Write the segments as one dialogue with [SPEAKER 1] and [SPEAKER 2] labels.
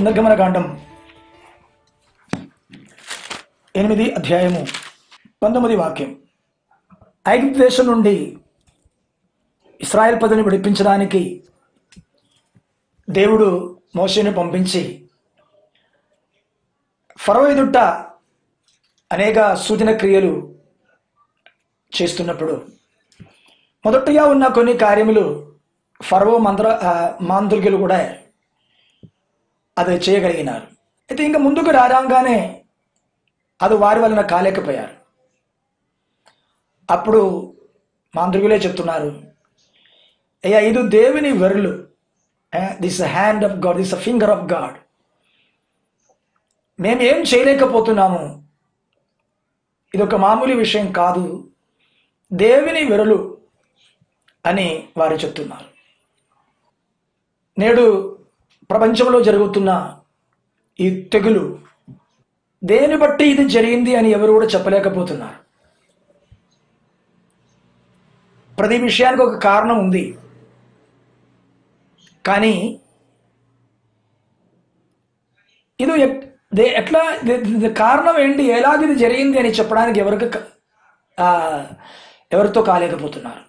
[SPEAKER 1] నిర్గమన కాండం ఎనిమిది అధ్యాయము పంతొమ్మిది వాక్యం ఐగుప్తు దేశం నుండి ఇస్రాయల్ ప్రజలను విడిపించడానికి దేవుడు మోషేని పంపించి ఫరో ఎదుట అనేక సూచన క్రియలు చేస్తున్నప్పుడు మొదటగా ఉన్న కొన్ని కార్యములు ఫరో మంత్ర ఆ, మాంత్రికులు కూడా అది చేయగలిగినారు అయితే ఇంకా ముందుకు రారాగానే అది వారి వలన కాలేకపోయారు అప్పుడు మాంత్రికులే చెప్తున్నారు అయ్యా ఇది దేవుని వెరులు this hand of god this finger of god మేము ఏం చేయలేకపోతున్నాము ఇది ఒక మామూలు విషయం కాదు దేవుని వెరులు అని వారు చెప్తున్నారు నేడు ప్రపంచంలో జరుగుతున్న ఈ తెగులు దేని బట్టి ఇది జరిగింది అని ఎవరు కూడా చెప్పలేకపోతున్నారు ప్రతి విషయానికి ఒక కారణం ఉంది కానీ ఇది ఎట్- దే- ఎట్లా ది- ది- కారణం ఏంటి ఎలాగ ఇది జరిగింది అని చెప్పడానికి ఎవరికి క- ఆ, ఎవరితో కాలేకపోతున్నారు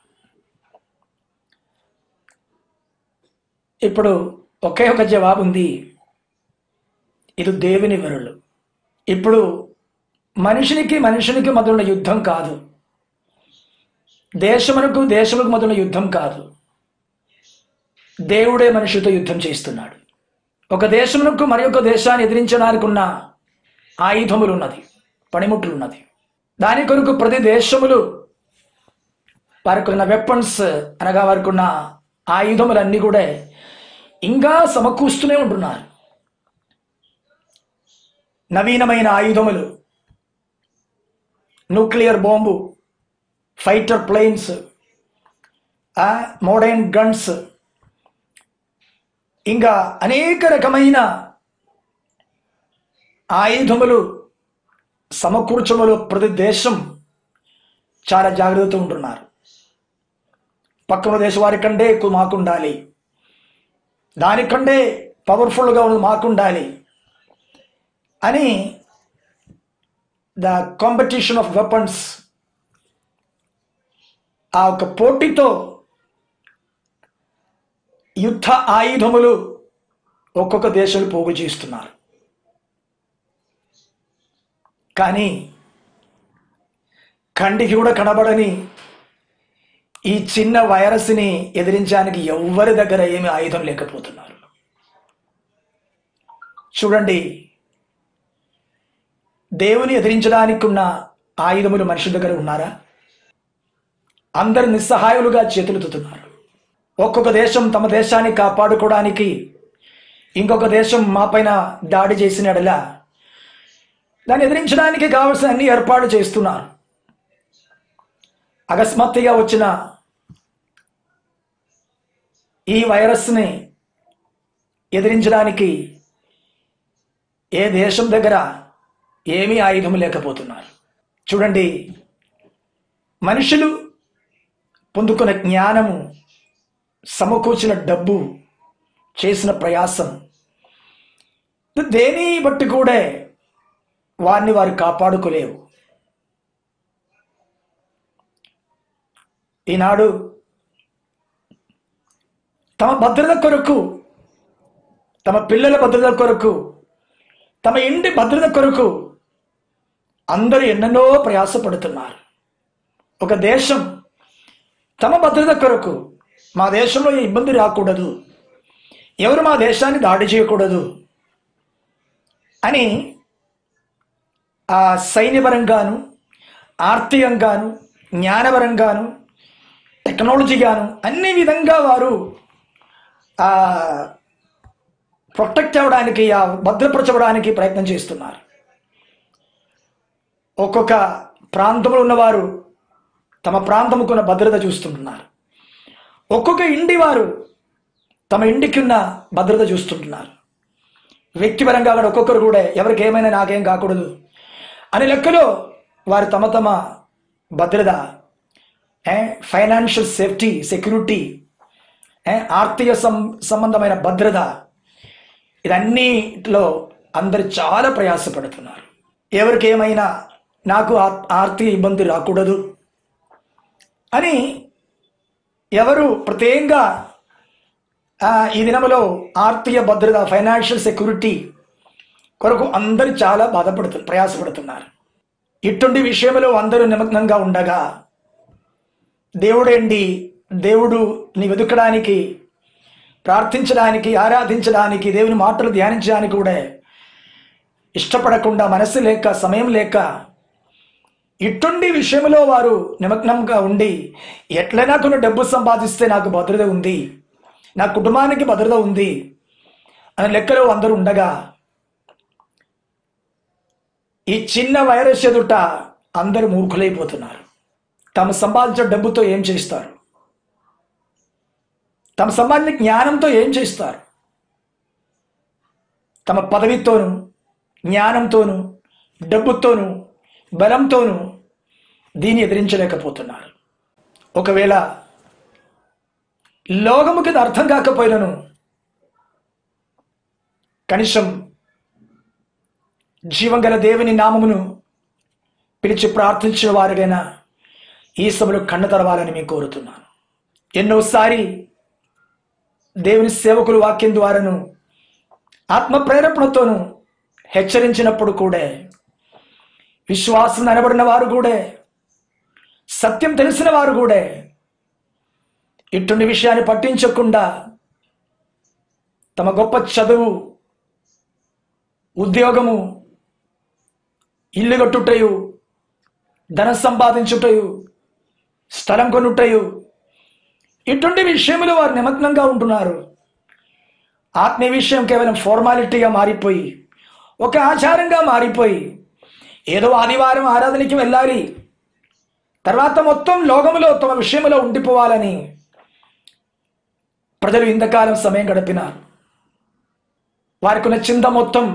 [SPEAKER 1] ఇప్పుడు ఒకే ఒక జవాబు ఉంది ఇది దేవుని వెరులు ఇప్పుడు మనిషినికి మనుషునికి మొదలున్న యుద్ధం కాదు దేశమునకు దేశములకు మొదలున్న యుద్ధం కాదు దేవుడే మనుషులతో యుద్ధం చేస్తున్నాడు ఒక దేశమునకు మరి ఒక దేశాన్ని ఎదిరించడానికి ఉన్న ఆయుధములు ఉన్నది పనిముట్లు ఉన్నది దాని కొరకు ప్రతి దేశములు వారికి ఉన్న వెపన్స్ అనగా వారికి ఉన్న ఆయుధములన్నీ కూడా ఇంకా సమకూస్తూనే ఉంటున్నారు నవీనమైన ఆయుధములు nuclear bomb fighter planes modern guns ఇంకా అనేక రకమైన ఆయుధములు సమకూర్చములు ప్రతి దేశం చాలా జాగ్రత్తతో ఉంటున్నారు పక్కన దేశం వారి కంటే ఎక్కువ మాకుండాలి దానికంటే పవర్ఫుల్గా ఉన్నది మాకుండాలి అని ద కాంపిటీషన్ ఆఫ్ వెపన్స్ ఆ ఒక పోటీతో యుద్ధ ఆయుధములు ఒక్కొక్క దేశాలు పోగు చేస్తున్నారు కానీ కంటికి కూడా కనబడని ఈ చిన్న వైరస్ని ఎదిరించడానికి ఎవ్వరి దగ్గర ఏమి ఆయుధం లేకపోతున్నారు చూడండి దేవుని ఎదిరించడానికి ఉన్న ఆయుధములు మనుషుల దగ్గర ఉన్నారా అందరు నిస్సహాయులుగా చేతులెత్తుతున్నారు ఒక్కొక్క దేశం తమ దేశాన్ని కాపాడుకోవడానికి ఇంకొక దేశం మాపైన దాడి చేసినడలా దాన్ని ఎదిరించడానికి కావలసిన అన్ని ఏర్పాట్లు చేస్తున్నారు అకస్మాత్తుగా వచ్చిన ఈ వైరస్ని ఎదిరించడానికి ఏ దేశం దగ్గర ఏమీ ఆయుధం లేకపోతున్నారు చూడండి మనుషులు పొందుకున్న జ్ఞానము సమకూర్చిన డబ్బు చేసిన ప్రయాసం దేని బట్టి కూడా వారిని వారు కాపాడుకోలేవు ఈనాడు తమ భద్రత కొరకు తమ పిల్లల భద్రత కొరకు తమ ఇంటి భద్రత కొరకు అందరూ ఎన్నెన్నో ప్రయాసపడుతున్నారు ఒక దేశం తమ భద్రత కొరకు మా దేశంలో ఏ ఇబ్బంది రాకూడదు ఎవరు మా దేశాన్ని దాడి చేయకూడదు అని ఆ సైన్యపరంగాను ఆర్థికంగాను జ్ఞానపరంగాను టెక్నాలజీగాను అన్ని విధంగా వారు ఆ ప్రొటెక్ట్ అవ్వడానికి ఆ భద్రపరచబడానికి ప్రయత్నం చేస్తున్నారు ఒక్కొక్క ప్రాంతంలో ఉన్నవారు తమ ప్రాంతముకున్న భద్రత చూస్తుంటున్నారు ఒక్కొక్క ఇంటి వారు తమ ఇంటికి ఉన్న భద్రత చూస్తుంటున్నారు వ్యక్తిపరంగా కూడా ఒక్కొక్కరు కూడా ఎవరికి ఏమైనా నాకేం కాకూడదు అనే లెక్కలో వారు తమ తమ భద్రత ఫైనాన్షియల్ సేఫ్టీ సెక్యూరిటీ ఏ, ఆర్థిక సం సంబంధమైన భద్రత ఇదన్నిట్లో అందరు చాలా ప్రయాసపడుతున్నారు ఎవరికి ఏమైనా నాకు ఆ- ఆర్థిక ఇబ్బంది రాకూడదు అని ఎవరు ప్రత్యేకంగా ఆ, ఈ దినములో ఆర్థిక భద్రత ఫైనాన్షియల్ సెక్యూరిటీ కొరకు అందరూ చాలా బాధపడుతు ప్రయాసపడుతున్నారు ఇటువంటి విషయంలో అందరూ నిమగ్నంగా ఉండగా దేవుడేంటి దేవుడు నీ వెతుకడానికి ప్రార్థించడానికి ఆరాధించడానికి దేవుని మాటలు ధ్యానించడానికి కూడా ఇష్టపడకుండా మనసు లేక సమయం లేక ఇటువంటి విషయంలో వారు నిమగ్నంగా ఉండి ఎట్లైనా కొన్ని డబ్బు సంపాదిస్తే నాకు భద్రత ఉంది నా కుటుంబానికి భద్రత ఉంది అనే లెక్కలో అందరూ ఉండగా ఈ చిన్న వైరస్ ఎదుట అందరూ మూర్ఖులైపోతున్నారు తమ సంపాదించిన డబ్బుతో ఏం చేస్తారు తమ సంపాదించిన జ్ఞానంతో ఏం చేస్తారు తమ పదవితోనూ జ్ఞానంతోనూ డబ్బుతోనూ బలంతోనూ దీన్ని ఎదిరించలేకపోతున్నారు ఒకవేళ లోకముకి ఇది అర్థం కాకపోయినను కనీసం జీవం గల దేవుని నామమును పిలిచి ప్రార్థించిన వారికైనా ఈ సభలో కన్ను తెరవాలని మీకు కోరుతున్నాను ఎన్నోసారి దేవుని సేవకులు వాక్యం ద్వారాను ఆత్మ ప్రేరేపణతోనూ హెచ్చరించినప్పుడు కూడా విశ్వాసం అనబడిన వారు కూడా సత్యం తెలిసిన వారు కూడా ఇటువంటి విషయాన్ని పట్టించకుండా తమ గొప్ప చదువు ఉద్యోగము ఇల్లు కట్టుటయు ధనం సంపాదించుటయు స్థలం కొనుటయు ఇటువంటి విషయంలో వారు నిమగ్నంగా ఉంటున్నారు ఆత్మీయ విషయం కేవలం ఫార్మాలిటీగా మారిపోయి ఒక ఆచారంగా మారిపోయి ఏదో ఆదివారం ఆరాధనకి వెళ్ళాలి తర్వాత మొత్తం లోకములో తమ విషయంలో ఉండిపోవాలని ప్రజలు ఇంతకాలం సమయం గడిపినారు వారికి ఉన్న చింత మొత్తం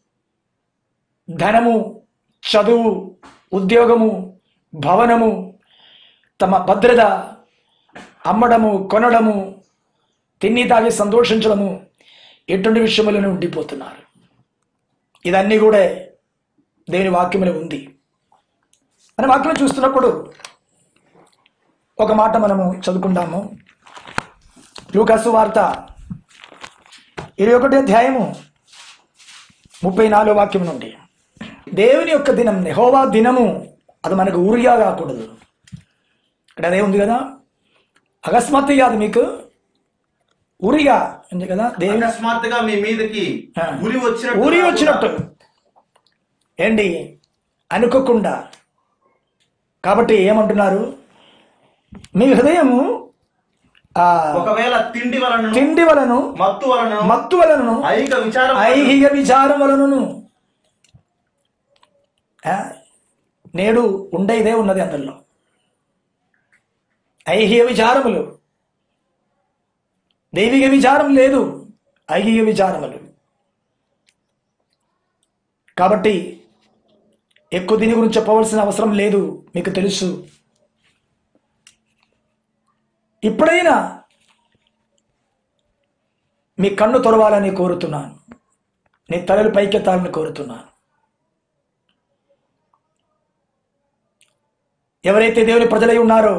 [SPEAKER 1] ధనము చదువు ఉద్యోగము భవనము తమ భద్రత అమ్మడము కొనడము తిని తాగి సంతోషించడము ఎటువంటి విషయంలోనే ఉండిపోతున్నారు ఇదన్నీ కూడా దేవుని వాక్యములో ఉంది మన వాక్యం చూస్తున్నప్పుడు ఒక మాట మనము చదువుకుందాము లూకాసు వార్త ఇరవై ఒకటి అధ్యాయము ముప్పై నాలుగో వాక్యం నుండి దేవుని యొక్క దినం నెహోవా దినము అది మనకు ఊరిగా కాకూడదు ఇక్కడ అదే ఉంది కదా అకస్మాత్తుగా అది మీకు ఊరిగా ఉంది కదా దేవుని
[SPEAKER 2] అకస్మాత్తుగా మీ మీదకి
[SPEAKER 1] ఆ.
[SPEAKER 2] ఉరి వచ్చినట్టు
[SPEAKER 1] ఊరి వచ్చినట్టు ఏంటి అనుకోకుండా కాబట్టి ఏమంటున్నారు మీ హృదయము ఆ
[SPEAKER 2] ఒకవేళ తిండి వలన
[SPEAKER 1] తిండి వలను
[SPEAKER 2] మత్తు వలన
[SPEAKER 1] మత్తు వలనను
[SPEAKER 2] ఐక విచారం
[SPEAKER 1] ఐహిక విచారం వలనను ఆ, నేడు ఉండే ఇదే ఉన్నది అందులో ఐహిక విచారములు దైవిక విచారం లేదు ఐహిక విచారములు కాబట్టి ఎక్కువ దీని గురించి చెప్పవలసిన అవసరం లేదు మీకు తెలుసు ఇప్పుడైనా మీ కన్ను తొరవాలని కోరుతున్నాను నీ తలలు పైకెత్తాలని కోరుతున్నాను ఎవరైతే దేవుని ప్రజలై ఉన్నారో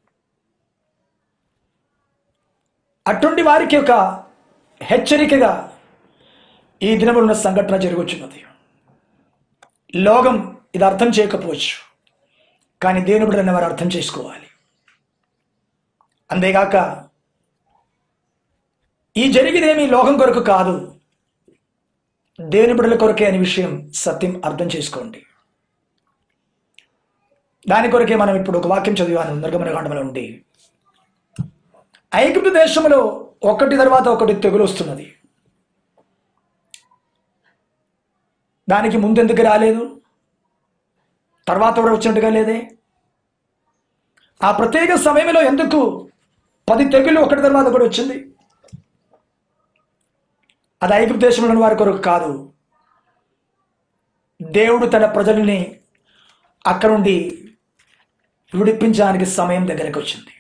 [SPEAKER 1] అటువంటి వారికి ఒక హెచ్చరికగా ఈ దినములు ఉన్న సంఘటన జరుగుచున్నది లోకం ఇది అర్థం చేయకపోవచ్చు కానీ దేవుని బిడ్డలను వారు అర్థం చేసుకోవాలి అంతేగాక ఈ జరిగిదేమి లోకం కొరకు కాదు దేవుని బిడ్డల కొరకే అనే విషయం సత్యం అర్థం చేసుకోండి దాని కొరకే మనం ఇప్పుడు ఒక వాక్యం చదివాను నిర్గమనకాండములో ఉండి ఐగుప్తు దేశంలో ఒకటి తర్వాత ఒకటి తెగులు వస్తున్నది దానికి ముందెందుకు రాలేదు తర్వాత కూడా వచ్చినట్టుగా లేదే ఆ ప్రత్యేక సమయంలో ఎందుకు పది తెగులు ఒకటి తర్వాత కూడా వచ్చింది అది ఐగుప్తు దేశంలోని వారి కొరకు కాదు దేవుడు తన ప్రజల్ని అక్కడ నుండి విడిపించడానికి సమయం దగ్గరకు వచ్చింది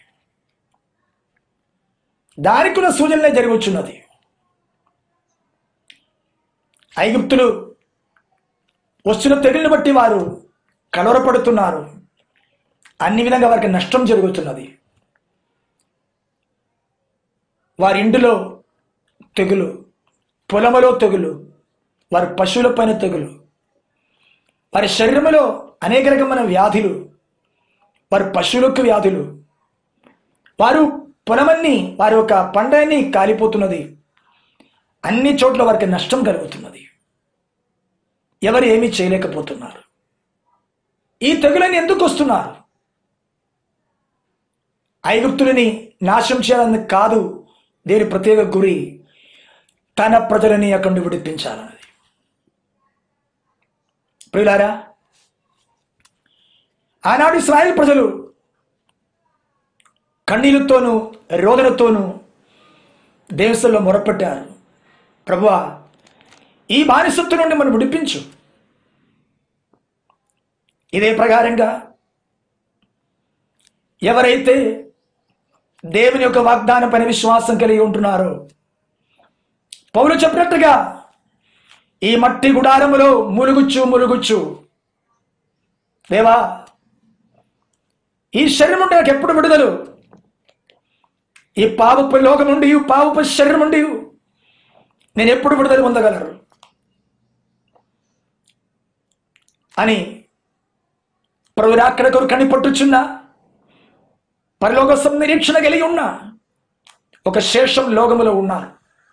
[SPEAKER 1] దానికి ఉన్న సూచనలే జరుగుచున్నది ఐగుప్తులు వస్తున్న తెగుల్ని బట్టి వారు కలవరపడుతున్నారు అన్ని విధంగా వారికి నష్టం జరుగుతున్నది వారి ఇంటిలో తెగులు పొలములో తెగులు వారి పశువుల పైన తెగులు వారి శరీరములో అనేక రకమైన వ్యాధులు వారి పశువులకు వ్యాధులు వారు పొలమన్నీ వారి యొక్క పంటని కాలిపోతున్నది అన్ని చోట్ల వారికి నష్టం కలుగుతున్నది ఎవరు ఏమీ చేయలేకపోతున్నారు ఈ తెగులని ఎందుకు వస్తున్నారు ఐగుప్తులని నాశనం చేయాలని కాదు దేని ప్రత్యేక గురి తన ప్రజలని అక్కడి నుండి విడిపించాలన్నది ప్రియులారా ఆనాడు ఇస్రాయేల్ ప్రజలు కన్నీళ్లతోనూ రోదనతోనూ దేవస్థల్లో మొరపెట్టారు ప్రభువా ఈ బానిసత్తు నుండి మనం విడిపించు ఇదే ప్రకారంగా ఎవరైతే దేవుని యొక్క వాగ్దానం పైన విశ్వాసం కలిగి ఉంటున్నారో పౌలు చెప్పినట్టుగా ఈ మట్టి గుడారములో ములుగుచ్చు ములుగుచ్చు దేవా ఈ శరీరం నుండి నాకు ఎప్పుడు విడుదలు ఈ పాపపు లోకం నుండి ఈ పాపపు శరీరం నుండి నేను ఎప్పుడు విడుదల పొందగలరు అని ప్రభురా అక్కడ కొరకు కనిపట్టుచున్న పరలోక నిరీక్షణ కలిగి ఉన్న ఒక శేషం లోకములో ఉన్నారు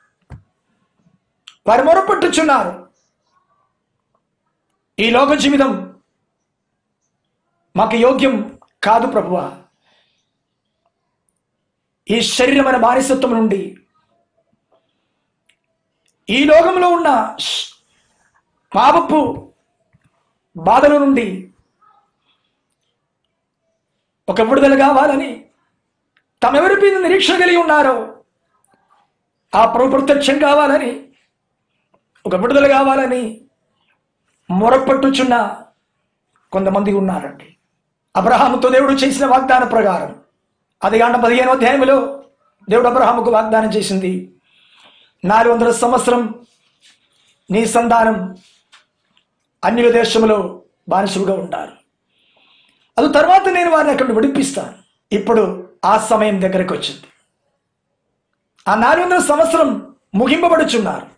[SPEAKER 1] వారు మొరపట్టుచున్నారు ఈ లోక జీవితం మాకు యోగ్యం కాదు ప్రభువా ఈ శరీరమైన బానిసత్వం నుండి ఈ లోకంలో ఉన్న శ్- పాపపు బాధల నుండి ఒక విడుదల కావాలని తమెవరి మీద నిరీక్షణ కలిగి ఉన్నారో ఆ ప్రభు ప్రత్యక్షం కావాలని ఒక విడుదల కావాలని మొరపట్టుచున్న కొంతమంది ఉన్నారండి అబ్రహాముతో దేవుడు చేసిన వాగ్దాన ప్రకారం అది కాండ పదిహేను అధ్యాయంలో దేవుడు అబ్రహాముకు వాగ్దానం చేసింది నాలుగు వందల సంవత్సరం నీ సంతానం అన్యుల దేశంలో బానిసులుగా ఉంటారు అది తర్వాత నేను వారిని అక్కడ విడిపిస్తాను ఇప్పుడు ఆ సమయం దగ్గరకు వచ్చింది ఆ నాలుగు వందల సంవత్సరం ముగింపబడుచున్నారు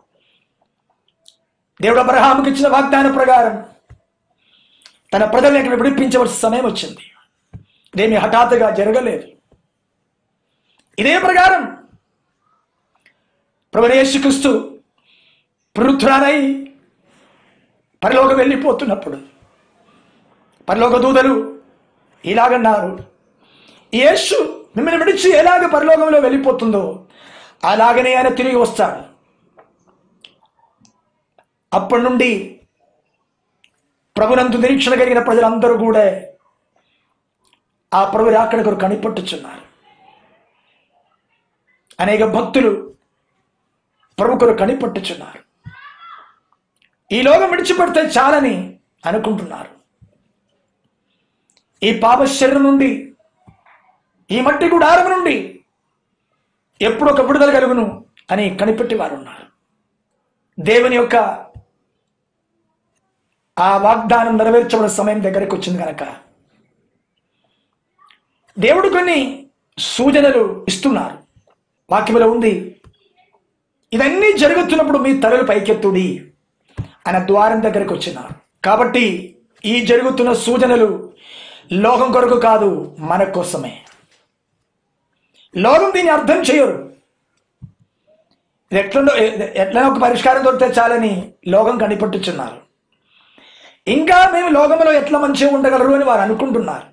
[SPEAKER 1] దేవుడు అబ్రహాముకి ఇచ్చిన వాగ్దాన ప్రకారం తన ప్రజల్ని ఇక్కడ విడిపించవలసిన సమయం వచ్చింది ఇదేమి హఠాత్తుగా జరగలేదు ఇదే ప్రకారం ప్రభునేసుక్రీస్తు పృథ్రానై పరిలోకి వెళ్ళిపోతున్నప్పుడు పరలోక దూతలు ఇలాగన్నారు యేసు మిమ్మల్ని విడిచి ఎలాగ పరలోకంలో వెళ్ళిపోతుందో అలాగనే ఆయన తిరిగి వస్తాడు అప్పటి నుండి ప్రభునందు నిరీక్షణ కలిగిన ప్రజలందరూ కూడా ఆ ప్రభు రాకడ కొరకు కనిపట్టుచున్నారు అనేక భక్తులు ప్రభు కొరకు కనిపట్టుచున్నారు ఈ లోకం విడిచిపెడితే చాలని అనుకుంటున్నారు ఈ పాప శరీరం నుండి ఈ మట్టి గుడారం నుండి ఎప్పుడు ఒక విడుదల కలుగును అని కనిపెట్టి వారు ఉన్నారు దేవుని యొక్క ఆ వాగ్దానం నెరవేర్చబడిన సమయం దగ్గరకు వచ్చింది కనుక దేవుడు కొన్ని సూచనలు ఇస్తున్నారు వాక్యములో ఉంది ఇవన్నీ జరుగుతున్నప్పుడు మీ తలలు పైకెత్తుడి ఆయన ద్వారం దగ్గరకు వచ్చినారు కాబట్టి ఈ జరుగుతున్న సూచనలు లోకం కొరకు కాదు మన కోసమే లోకం దీన్ని అర్థం చేయరు ఇది ఎట్లుండో ఎట్లా ఒక పరిష్కారం దొరికితే చాలని లోకం కనిపెట్టుచున్నారు ఇంకా మేము లోకంలో ఎట్లా మంచిగా ఉండగలరు అని వారు అనుకుంటున్నారు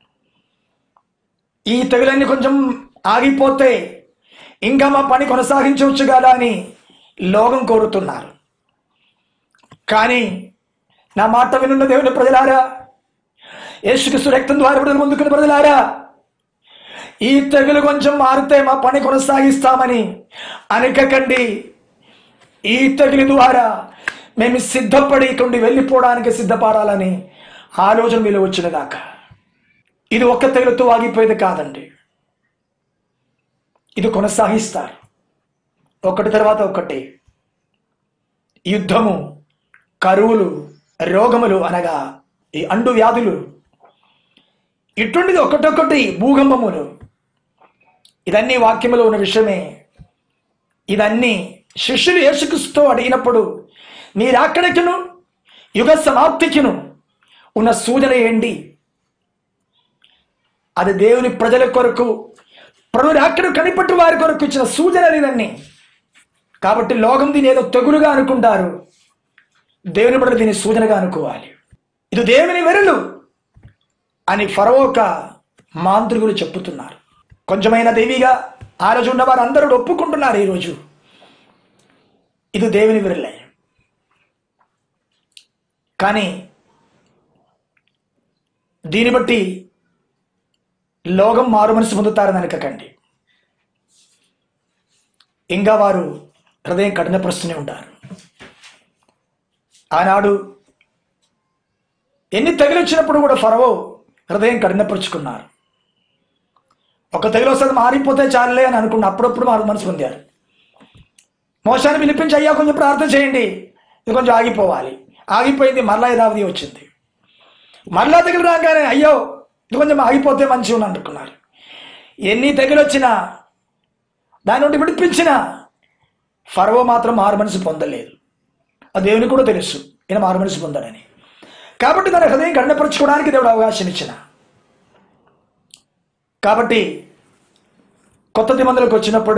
[SPEAKER 1] ఈ తెగులన్నీ కొంచెం ఆగిపోతే ఇంకా మా పని కొనసాగించవచ్చు కదా అని లోకం కోరుతున్నారు కానీ నా మాట వినున్న దేవుని ప్రజలారా యేసుక్రీస్తు రక్తం ద్వారా విడుదల ముందుకున్న ప్రజలారా ఈ తెగులు కొంచెం మారితే మా పని కొనసాగిస్తామని అనకకండి ఈ తెగులు ద్వారా మేము సిద్ధపడి ఇక్కడి వెళ్ళిపోవడానికి సిద్ధపడాలని ఆలోచన మీలో వచ్చిన దాకా ఇది ఒక్క తెగులుతో ఆగిపోయేది కాదండి ఇది కొనసాగిస్తారు ఒకటి తర్వాత ఒకటి యుద్ధము కరువులు రోగములు అనగా ఈ అండు వ్యాధులు ఇటువంటిది ఒకటొకటి భూకంపములు ఇదన్నీ వాక్యములో ఉన్న విషయమే ఇదన్నీ శిష్యులు యేసుక్రీస్తుతో అడిగినప్పుడు మీరు అక్కడికిను యుగ సమాప్తికిను ఉన్న సూచన ఏంటి అది దేవుని ప్రజల కొరకు ప్రభుని అక్కడ కనిపట్టు వారి కొరకు ఇచ్చిన సూచనలు ఇవన్నీ కాబట్టి లోకం దీని ఏదో తెగులుగా అనుకుంటారు దేవుని పట్ల దీన్ని సూచనగా అనుకోవాలి ఇది దేవుని వెరులు అని ఫరవోక మాంత్రికులు చెప్పుతున్నారు కొంచెమైన దేవిగా ఆ రోజు ఉన్న వారు అందరూ ఒప్పుకుంటున్నారు ఈరోజు ఇది దేవుని విరలే కానీ దీన్ని బట్టి లోకం మారు మనసు పొందుతారని అనుకకండి ఇంకా వారు హృదయం కఠినపరుస్తూనే ఉంటారు ఆనాడు ఎన్ని తగిలొచ్చినప్పుడు కూడా ఫరవో హృదయం కఠినపరుచుకున్నారు ఒక తెగులు వస్తుంది మారిపోతే చాలులే అని అనుకున్న అప్పుడప్పుడు మారు మనసు పొందారు మోసాన్ని పిలిపించి అయ్యా కొంచెం ప్రార్థన చేయండి ఇది కొంచెం ఆగిపోవాలి ఆగిపోయింది మరలా యథావధి వచ్చింది మరలా తెగులు రాగానే అయ్యో ఇది కొంచెం ఆగిపోతే మంచి అని అనుకున్నారు ఎన్ని తెగులు వచ్చినా దాని నుండి విడిపించినా ఫరవో మాత్రం మారు మనసు పొందలేదు ఆ దేవునికి కూడా తెలుసు ఈయన మారు మనసు పొందాడని కాబట్టి తన హృదయం గండపరచుకోవడానికి దేవుడు అవకాశం ఇచ్చిన కాబట్టి కొత్త నిబంధనలకు వచ్చినప్పుడు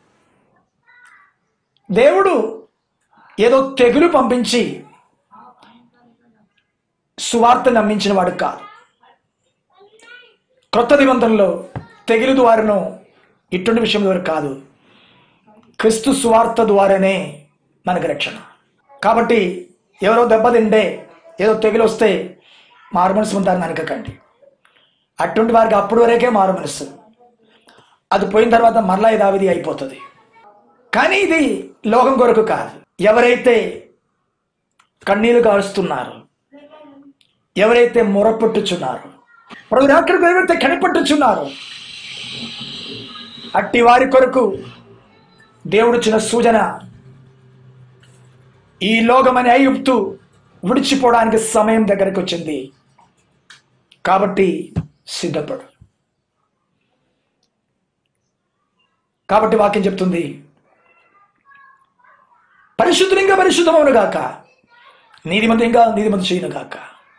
[SPEAKER 1] దేవుడు ఏదో తెగులు పంపించి సువార్త నమ్మించిన వాడు కాదు క్రొత్త నిబంధనలో తెగులు ద్వారాను ఇటువంటి విషయం ద్వారా కాదు క్రిస్తు సువార్త ద్వారానే మనకు రక్షణ కాబట్టి ఎవరో దెబ్బతింటే ఏదో తెగులు వస్తే మారు మనసు ఉంటారని అనుకోకండి అటువంటి వారికి అప్పటి వరకే మారు మనసు అది పోయిన తర్వాత మరలా యథావిధి అయిపోతుంది కానీ ఇది లోకం కొరకు కాదు ఎవరైతే కన్నీళ్లు కారుస్తున్నారు ఎవరైతే మొరపెట్టుచున్నారు ప్రభు అక్కడికి ఎవరైతే కనిపెట్టుచున్నారు అట్టి వారి కొరకు దేవుడు చిన్న సూచన ఈ లోకమని ఐగుప్తు విడిచిపోవడానికి సమయం దగ్గరకు వచ్చింది కాబట్టి సిద్ధపడు కాబట్టి వాక్యం చెప్తుంది పరిశుద్ధులు ఇంకా పరిశుద్ధమవును గాక నీతిమంతులు ఇంకా నీతిమంతు చేయను గాక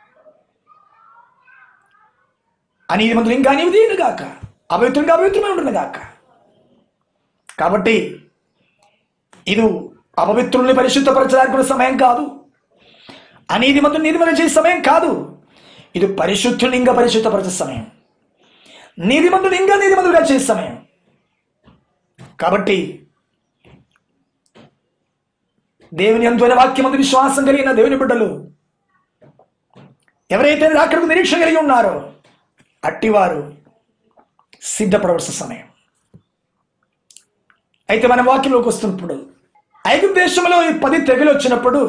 [SPEAKER 1] అనీతిమంతులు ఇంకా నీతిను గాక అపవిత్రులుగా అపవిత్రమే ఉండును గాక కాబట్టి ఇది అపవిత్రుల్ని పరిశుద్ధపరచడానికి కూడా సమయం కాదు అనీతిమంతులు నీతిమంతులు చేసే సమయం కాదు ఇది పరిశుద్ధులు ఇంకా పరిశుద్ధపరచే సమయం నీతిమంతులు ఇంకా నీతిమంతులుగా చేసే సమయం కాబట్టి దేవుని అంతున్న వాక్యమందు విశ్వాసం కలిగిన దేవుని బిడ్డలు ఎవరైతే అక్కడికి నిరీక్షణ కలిగి ఉన్నారో అట్టివారు సిద్ధపడవలసిన సమయం అయితే మన వాక్యంలోకి వస్తున్నప్పుడు ఐదు దేశంలో ఈ పది తెగులు వచ్చినప్పుడు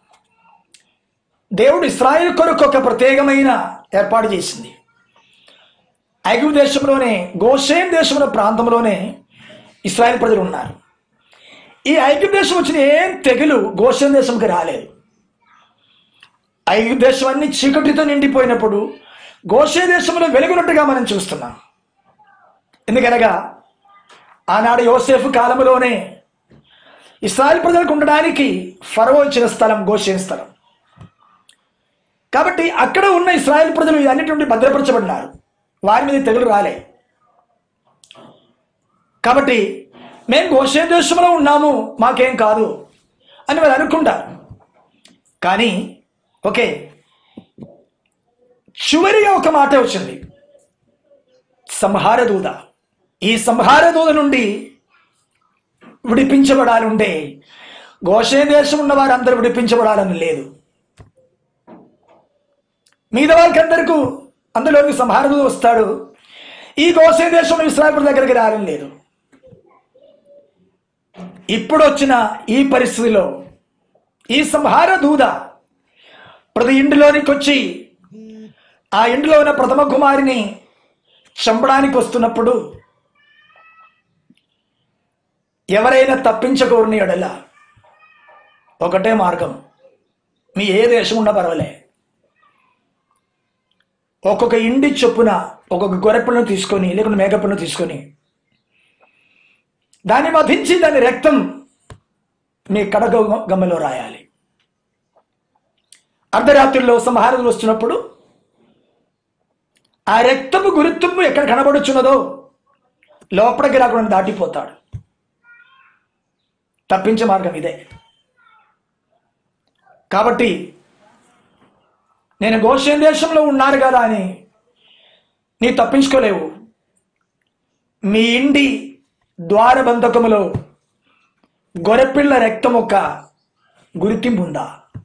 [SPEAKER 1] దేవుడు ఇస్రాయేల్ కొరకు ఒక ప్రత్యేకమైన ఏర్పాటు చేసింది ఐగు దేశంలోనే గోషేన్ దేశంలో ప్రాంతంలోనే ఇస్రాయేల్ ప్రజలు ఉన్నారు ఈ ఐగు దేశం వచ్చిన ఏం తెగులు గోషేన్ దేశంకి రాలేదు ఐగు దేశం అన్ని చీకటితో నిండిపోయినప్పుడు గోషే దేశంలో వెలుగునట్టుగా మనం చూస్తున్నాం ఎందుకనగా ఆనాడు యోసేఫ్ కాలంలోనే ఇస్రాయల్ ప్రజలకు ఉండడానికి ఫరవో ఇచ్చిన స్థలం గోషేన్ స్థలం కాబట్టి అక్కడ ఉన్న ఇస్రాయల్ ప్రజలు అన్నిటి నుండి భద్రపరచబడినారు వారి మీద తెగులు రాలే కాబట్టి మేము గోషే దేశంలో ఉన్నాము మాకేం కాదు అని వారు అనుకుంటారు కానీ ఓకే చివరిగా ఒక మాట వచ్చింది సంహార దూత ఈ సంహార దూత నుండి విడిపించబడాలి ఉంటే గోషే దేశం ఉన్న వారందరూ విడిపించబడాలని లేదు మిగతా వారికి అందరికీ అందులోకి సంహార దూత వస్తాడు ఈ గోషే దేశంలో ఇస్రాయల్ దగ్గరికి రాలని లేదు ఇప్పుడు వచ్చిన ఈ పరిస్థితిలో ఈ సంహార దూత ప్రతి ఇంటిలోనికి వచ్చి ఆ ఇంటిలో ఉన్న ప్రథమ కుమారిని చంపడానికి వస్తున్నప్పుడు ఎవరైనా తప్పించకూడని ఎడల ఒకటే మార్గం మీ ఏ దేశం ఉన్నా పర్వాలే ఒక్కొక్క ఇండి చొప్పున ఒక్కొక్క గొర్రెపిల్లను తీసుకొని లేకుంటే మేకపిల్లను తీసుకొని దాన్ని వధించి దాని రక్తం మీ కడగ గమ్మలో రాయాలి అర్ధరాత్రిలో సంహారదులు వస్తున్నప్పుడు ఆ రక్తపు గురుత్వము ఎక్కడ కనబడుచున్నదో లోపలికి రాకుండా దాటిపోతాడు తప్పించే మార్గం ఇదే కాబట్టి నేను గోషేన్ దేశంలో ఉన్నారు కదా అని నీ తప్పించుకోలేవు మీ ఇండి ద్వారబంధకములో గొర్రెపిల్ల రక్తం ఒక గుర్తింపు ఉందా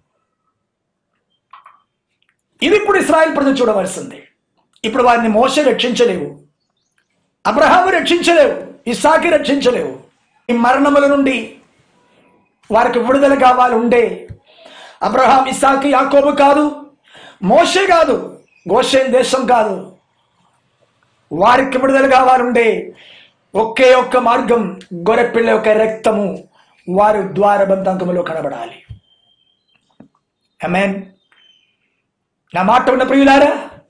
[SPEAKER 1] ఇది ఇప్పుడు ఇస్రాయల్ ప్రజలు చూడవలసింది ఇప్పుడు వారిని మోస రక్షించలేవు అబ్రహాము రక్షించలేవు ఇసాకి రక్షించలేవు ఈ మరణముల నుండి వారికి విడుదల కావాలి ఉండే అబ్రహాం ఇసాకి యాకోబు కాదు మోషే కాదు గోషేన్ దేశం కాదు వారికి విడుదల కావాలంటే ఒకే ఒక్క మార్గం గొర్రెపిల్ల యొక్క రక్తము వారి ద్వారబంధకములో కనబడాలి అమెన్ నా మాట ఉన్న ప్రియులారా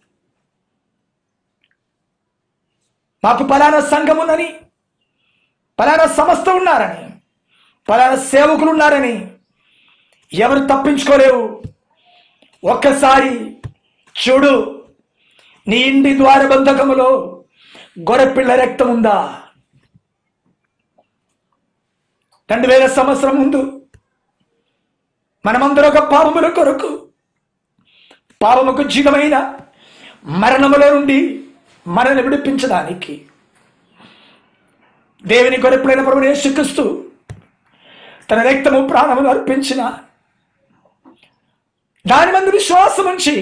[SPEAKER 1] మాకు పలానా సంఘం ఉందని పలానా సంస్థ ఉన్నారని పలానా సేవకులు ఉన్నారని ఎవరు తప్పించుకోలేవు ఒక్కసారి చూడు నీ ఇంటి ద్వారబంధకములో గొర్రెపిల్ల రక్తం ఉందా రెండు వేల సంవత్సరం ముందు మనమందరం ఒక పాపముల కొరకు పాపముకు జీవమైన మరణములో నుండి మనల్ని విడిపించడానికి దేవుని గొర్రెప్పుడైన ప్రభుని యేసుక్రీస్తు తన రక్తము ప్రాణములు అర్పించిన దాని మందు విశ్వాసం ఉంచి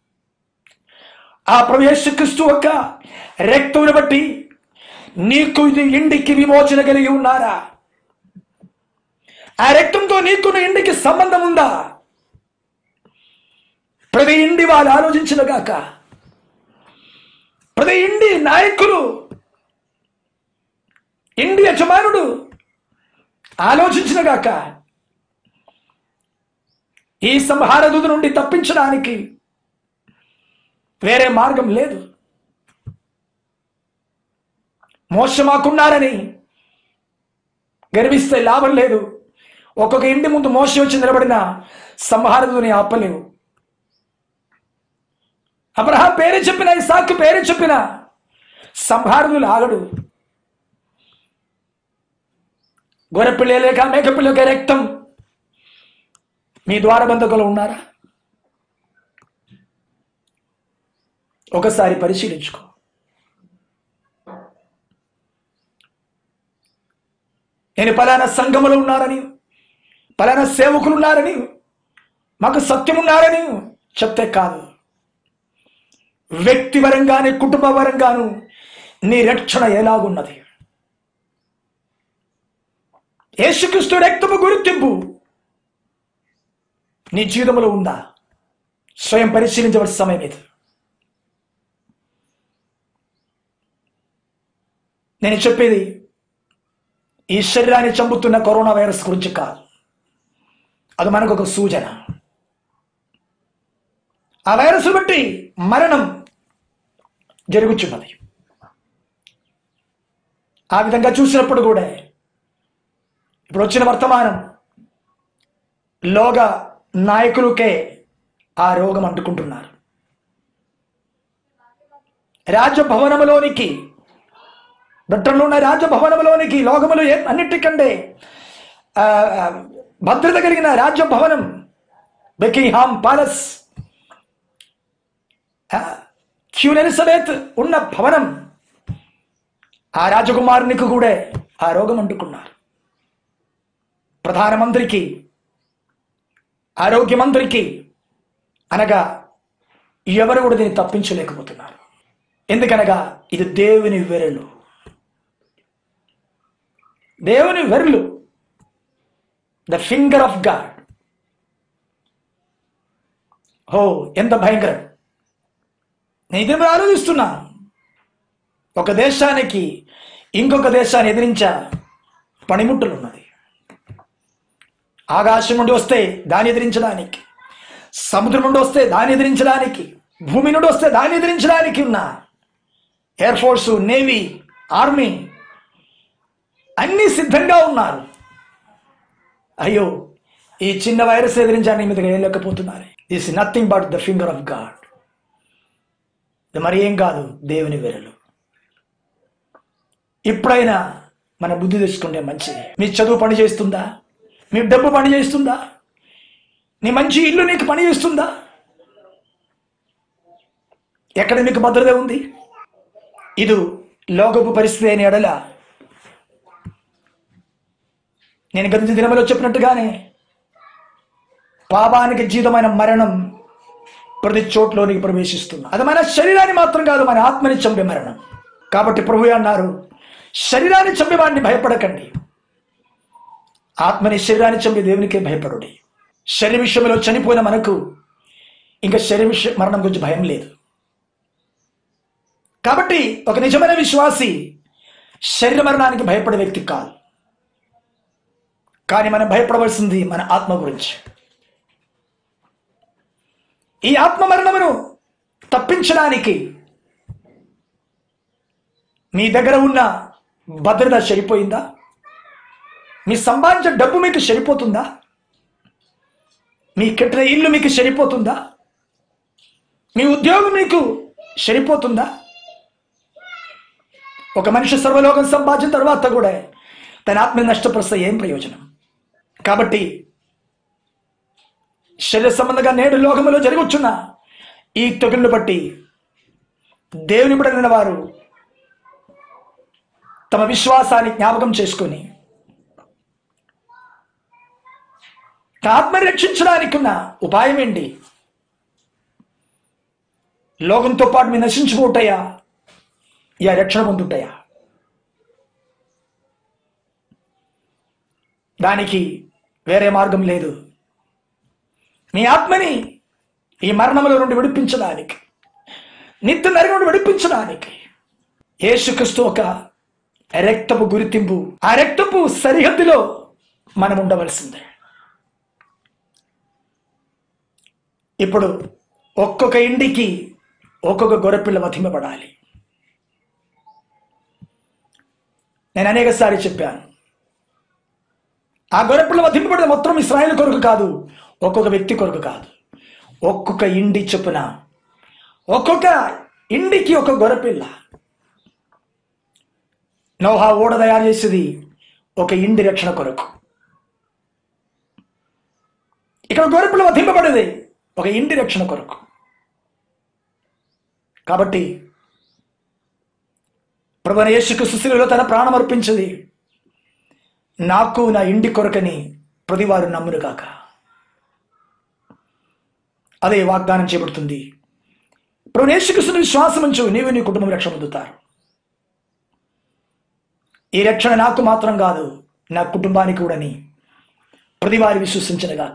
[SPEAKER 1] ఆ ప్రభు యేసుక్రీస్తు యొక్క రక్తమును బట్టి నీకు ఇది ఇంటికి విమోచన కలిగి ఉన్నారా ఆ రక్తంతో నీకు నీ ఇంటికి సంబంధం ఉందా ప్రతి ఇండి వాళ్ళు ఆలోచించిన గాక ప్రతి ఇండి నాయకులు ఇండి యజమానుడు ఆలోచించిన గాక ఈ సంహారదూత నుండి తప్పించడానికి వేరే మార్గం లేదు మోసమాకున్నారని గర్విస్తే లాభం లేదు ఒక్కొక్క ఇంటి ముందు మోసం వచ్చి నిలబడిన సంహారదుని ఆపలేవు అబ్రహాం పేరు చెప్పిన ఇసాకు పేరు చెప్పిన సంహారదులు ఆగడు గొర్రెపిల్ల లేక మేకపిల్లక రక్తం మీ ద్వారబంధకులు ఉన్నారా ఒకసారి పరిశీలించుకో నేను పలానా సంఘములో ఉన్నారని పలానా సేవకులు ఉన్నారని మాకు సత్యం ఉన్నారని చెప్తే కాదు వ్యక్తిపరంగాను కుటుంబ పరంగాను నీ రక్షణ ఎలాగున్నది యేసుక్రీస్తు రక్తము గుర్తింపు నీ జీవితంలో ఉందా స్వయం పరిశీలించవలసిన సమయం ఇది నేను చెప్పేది ఈ శరీరాన్ని చంపుతున్న కరోనా వైరస్ గురించి కాదు అది మనకు ఒక సూచన ఆ వైరస్ బట్టి మరణం జరుగుచున్నది ఆ విధంగా చూసినప్పుడు కూడా ఇప్పుడు వచ్చిన వర్తమానం లోగా నాయకులకే ఆ రోగం అంటుకుంటున్నారు రాజభవనములోనికి బ్రిటన్లో ఉన్న రాజభవనంలోనికి లోకములు ఏ- అన్నిటికంటే ఆ, ఆ, భద్రత కలిగిన రాజభవనం బెకింగ్హామ్ ప్యాలెస్ ఆ, క్వీన్ ఎలిజబెత్ ఉన్న భవనం ఆ రాజకుమారునికి కూడా ఆ రోగం అంటుకున్నారు ప్రధానమంత్రికి ఆరోగ్య మంత్రికి అనగా ఎవరు కూడా దీన్ని తప్పించలేకపోతున్నారు ఎందుకనగా ఇది దేవుని వెరలు దేవుని వెర్లు ద ఫింగర్ ఆఫ్ గాడ్ ఓ ఎంత భయంకరం నేను ఇదే ఆలోచిస్తున్నాను ఒక దేశానికి ఇంకొక దేశాన్ని ఎదిరించా పనిముట్టులు ఉన్నది ఆకాశం నుండి వస్తే దాన్ని ఎదిరించడానికి సముద్రం నుండి వస్తే దాన్ని ఎదిరించడానికి భూమి నుండి వస్తే దాన్ని ఎదిరించడానికి ఉన్న ఎయిర్ ఫోర్స్ నేవీ ఆర్మీ అన్నీ సిద్ధంగా ఉన్నారు అయ్యో ఈ చిన్న వైరస్ ఎదిరించడానికి మీదకి వెళ్ళలేకపోతున్నారు this nothing but the finger of god ఇది మరి ఏం కాదు దేవుని వేరలు ఇప్పుడైనా మన బుద్ధి తెచ్చుకుంటే మంచిది మీ చదువు పని చేస్తుందా మీ డబ్బు పని చేస్తుందా నీ మంచి ఇల్లు నీకు పని చేస్తుందా ఎక్కడ మీకు భద్రత ఉంది ఇది లోకపు పరిస్థితి అయిన ఎడల నేను గత దినములో చెప్పినట్టుగానే పాపానికి జీతమైన మరణం ప్రతి చోట్లోనికి ప్రవేశిస్తుంది అది మన శరీరాన్ని మాత్రం కాదు మన ఆత్మని చంపే మరణం కాబట్టి ప్రభు అన్నారు శరీరాన్ని చంపే వాడిని భయపడకండి ఆత్మని శరీరాన్ని చంపే దేవునికే భయపడుడి శరీర విషయంలో చనిపోయిన మనకు ఇంకా శరీర విషయ మరణం గురించి భయం లేదు కాబట్టి ఒక నిజమైన విశ్వాసి శరీర మరణానికి భయపడే వ్యక్తి కాదు కానీ మనం భయపడవలసింది మన ఆత్మ గురించి ఈ ఆత్మ మరణమును తప్పించడానికి మీ దగ్గర ఉన్న భద్రత సరిపోయిందా మీ సంపాదించిన డబ్బు మీకు సరిపోతుందా మీ కట్టిన ఇల్లు మీకు సరిపోతుందా మీ ఉద్యోగం మీకు సరిపోతుందా ఒక మనిషి సర్వలోకం సంపాదించిన తర్వాత కూడా తన ఆత్మని నష్టపరిస్తే ఏం ప్రయోజనం కాబట్టి శరీర సంబంధంగా నేడు లోకములో జరుగుచున్న ఈ తెగుళ్ళు బట్టి దేవుని బిడలిన వారు తమ విశ్వాసాన్ని జ్ఞాపకం చేసుకొని తన ఆత్మని రక్షించడానికి ఉన్న ఉపాయం ఏంటి లోకంతో పాటు మీరు నశించిపోతాయా యా రక్షణ పొందుతాయా దానికి వేరే మార్గం లేదు మీ ఆత్మని ఈ మరణముల నుండి విడిపించడానికి నిత్య నరి నుండి విడిపించడానికి యేసుక్రీస్తు ఒక రక్తపు గుర్తింపు ఆ రక్తపు సరిహద్దులో మనం ఉండవలసిందే ఇప్పుడు ఒక్కొక్క ఇంటికి ఒక్కొక్క గొర్రెపిల్ల వధింపబడాలి నేను అనేకసారి చెప్పాను ఆ గొర్రెపిల్ల వధింపబడిన మొత్తం ఇస్రాయేల్ కొరకు కాదు ఒక్కొక్క వ్యక్తి కొరకు కాదు ఒక్కొక్క ఇండి చొప్పున ఒక్కొక్క ఇండికి ఒక గొర్రెపిల్ల నోహా ఓడ తయారు చేసేది ఒక ఇండి రక్షణ కొరకు ఇక్కడ గొర్రెపిల్ల వధింపబడేది ఒక ఇంటి రక్షణ కొరకు కాబట్టి ప్రభు యేసుకు సుశీలలో తన ప్రాణం అర్పించింది నాకు నా ఇంటి కొరకని ప్రతివారు నమ్మును కాక అదే వాగ్దానం చేయబడుతుంది ప్రభు యేసుక్రీస్తుని విశ్వాసం ఉంచు నీవు నీ కుటుంబం రక్షణ పొందుతారు ఈ రక్షణ నాకు మాత్రం కాదు నా కుటుంబానికి కూడాని ప్రతివారి విశ్వసించిన గాక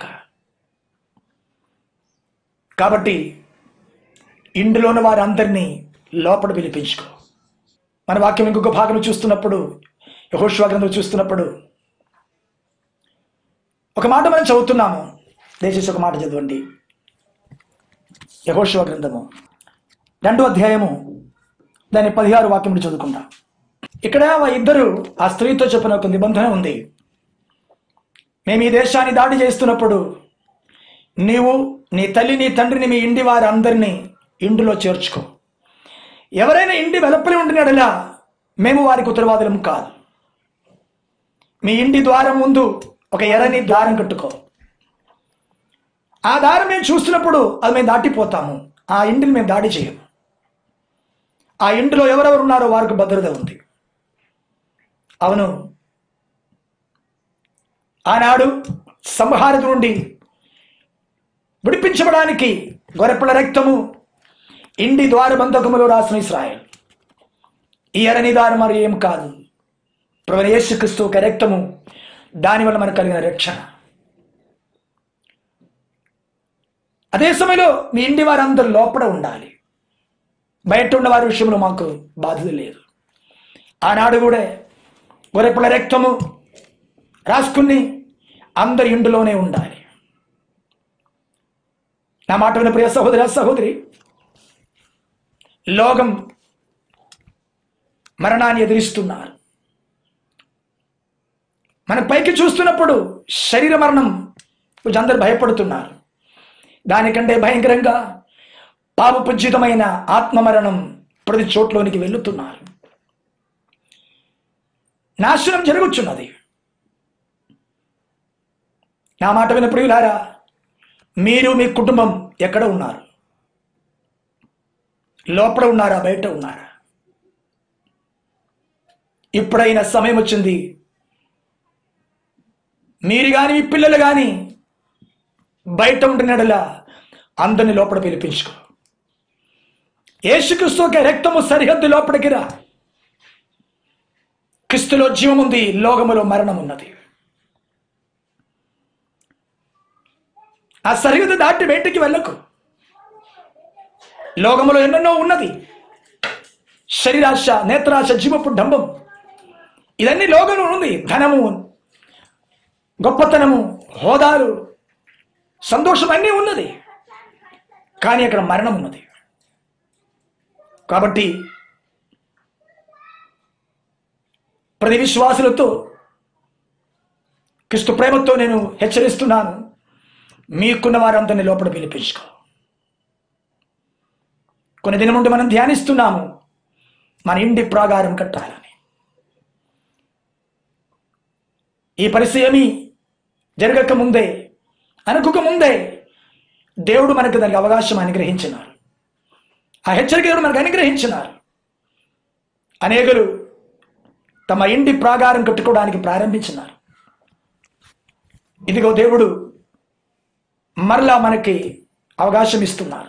[SPEAKER 1] కాబట్టి ఇందులో ఉన్న వారందరినీ లోపల పిలిపించుకో మన వాక్యం ఇంకొక భాగం చూస్తున్నప్పుడు యహోష్వా గ్రంథం చూస్తున్నప్పుడు ఒక మాట మనం చదువుతున్నాము దయచేసి ఒక మాట చదవండి యహోష్వ గ్రంథము రెండో అధ్యాయము దాని పదిహారు వాక్యములు చదువుకుందాం ఇక్కడ ఆ ఇద్దరు ఆ స్త్రీతో చెప్పిన ఒక నిబంధన ఉంది మేము ఈ దేశాన్ని దాడి చేస్తున్నప్పుడు నీవు నీ తల్లి నీ తండ్రిని మీ ఇంటి వారందరినీ ఇంటిలో చేర్చుకో ఎవరైనా ఇంటి వెలపలి ఉండినడలా మేము వారికి ఉత్తరవాదులం కాదు మీ ఇంటి ద్వారం ముందు ఒక ఎర్రని దారం కట్టుకో ఆ దారం మేము చూస్తున్నప్పుడు అది మేము దాటిపోతాము ఆ ఇంటిని మేము దాడి చేయము ఆ ఇంటిలో ఎవరెవరు ఉన్నారో వారికి భద్రత ఉంది అవును ఆనాడు సంహారత నుండి విడిపించబడానికి గొర్రెపిల్ల రక్తము ఇండి ద్వారబంధకములో రాసిన ఇస్రాయల్ ఈ ఎరని దారి మరి ఏం కాదు ప్రభు యేసుక్రీస్తు ఒక రక్తము దానివల్ల మనకు కలిగిన రక్షణ అదే సమయంలో మీ ఇంటి వారందరూ లోపల ఉండాలి బయట ఉన్న వారి విషయంలో మాకు బాధ్యత లేదు ఆనాడు కూడా గొర్రెపిల్ల రక్తము రాసుకుని అందరి ఇండులోనే ఉండాలి నా మాట విన ప్రియ సహోదర సహోదరి లోకం మరణాన్ని ఎదిరిస్తున్నారు మన పైకి చూస్తున్నప్పుడు శరీర మరణం కొంచెం అందరు భయపడుతున్నారు దానికంటే భయంకరంగా పాపపుజ్జితమైన ఆత్మ మరణం ప్రతి చోట్లోనికి వెళ్తున్నారు నాశనం జరుగుచున్నది నా మాట విన ప్రియులారా మీరు మీ కుటుంబం ఎక్కడ ఉన్నారు లోపల ఉన్నారా బయట ఉన్నారా ఇప్పుడైనా సమయం వచ్చింది మీరు కానీ మీ పిల్లలు కానీ బయట ఉంటున్నడలా అందరిని లోపల పిలిపించుకో యేసుక్రీస్తు ఒక రక్తము సరిహద్దు లోపలికి రా క్రిస్తులో జీవముంది లోకములో మరణం ఉన్నది ఆ సరిహద్దు దాటి బయటికి వెళ్ళకు లోకములో ఎన్నెన్నో ఉన్నది శరీరాశ నేత్రాశ జీవపు డంబం ఇదన్నీ లోకంలో ఉంది ధనము గొప్పతనము హోదాలు సంతోషం అన్నీ ఉన్నది కానీ అక్కడ మరణం ఉన్నది కాబట్టి ప్రతి విశ్వాసులతో క్రిస్తు ప్రేమతో నేను హెచ్చరిస్తున్నాను మీకున్న వారందరినీ లోపల పిలిపించుకో కొన్ని దినం నుండి మనం ధ్యానిస్తున్నాము మన ఇంటి ప్రాగారం కట్టాలని ఈ పరిస్థితి ఏమీ జరగక ముందే అనుకోక ముందే దేవుడు మనకు దానికి అవకాశం అనుగ్రహించినారు ఆ హెచ్చరిక దేవుడు మనకు అనుగ్రహించినారు అనేకులు తమ ఇంటి ప్రాగారం కట్టుకోవడానికి ప్రారంభించినారు ఇదిగో దేవుడు మరలా మనకి అవకాశం ఇస్తున్నారు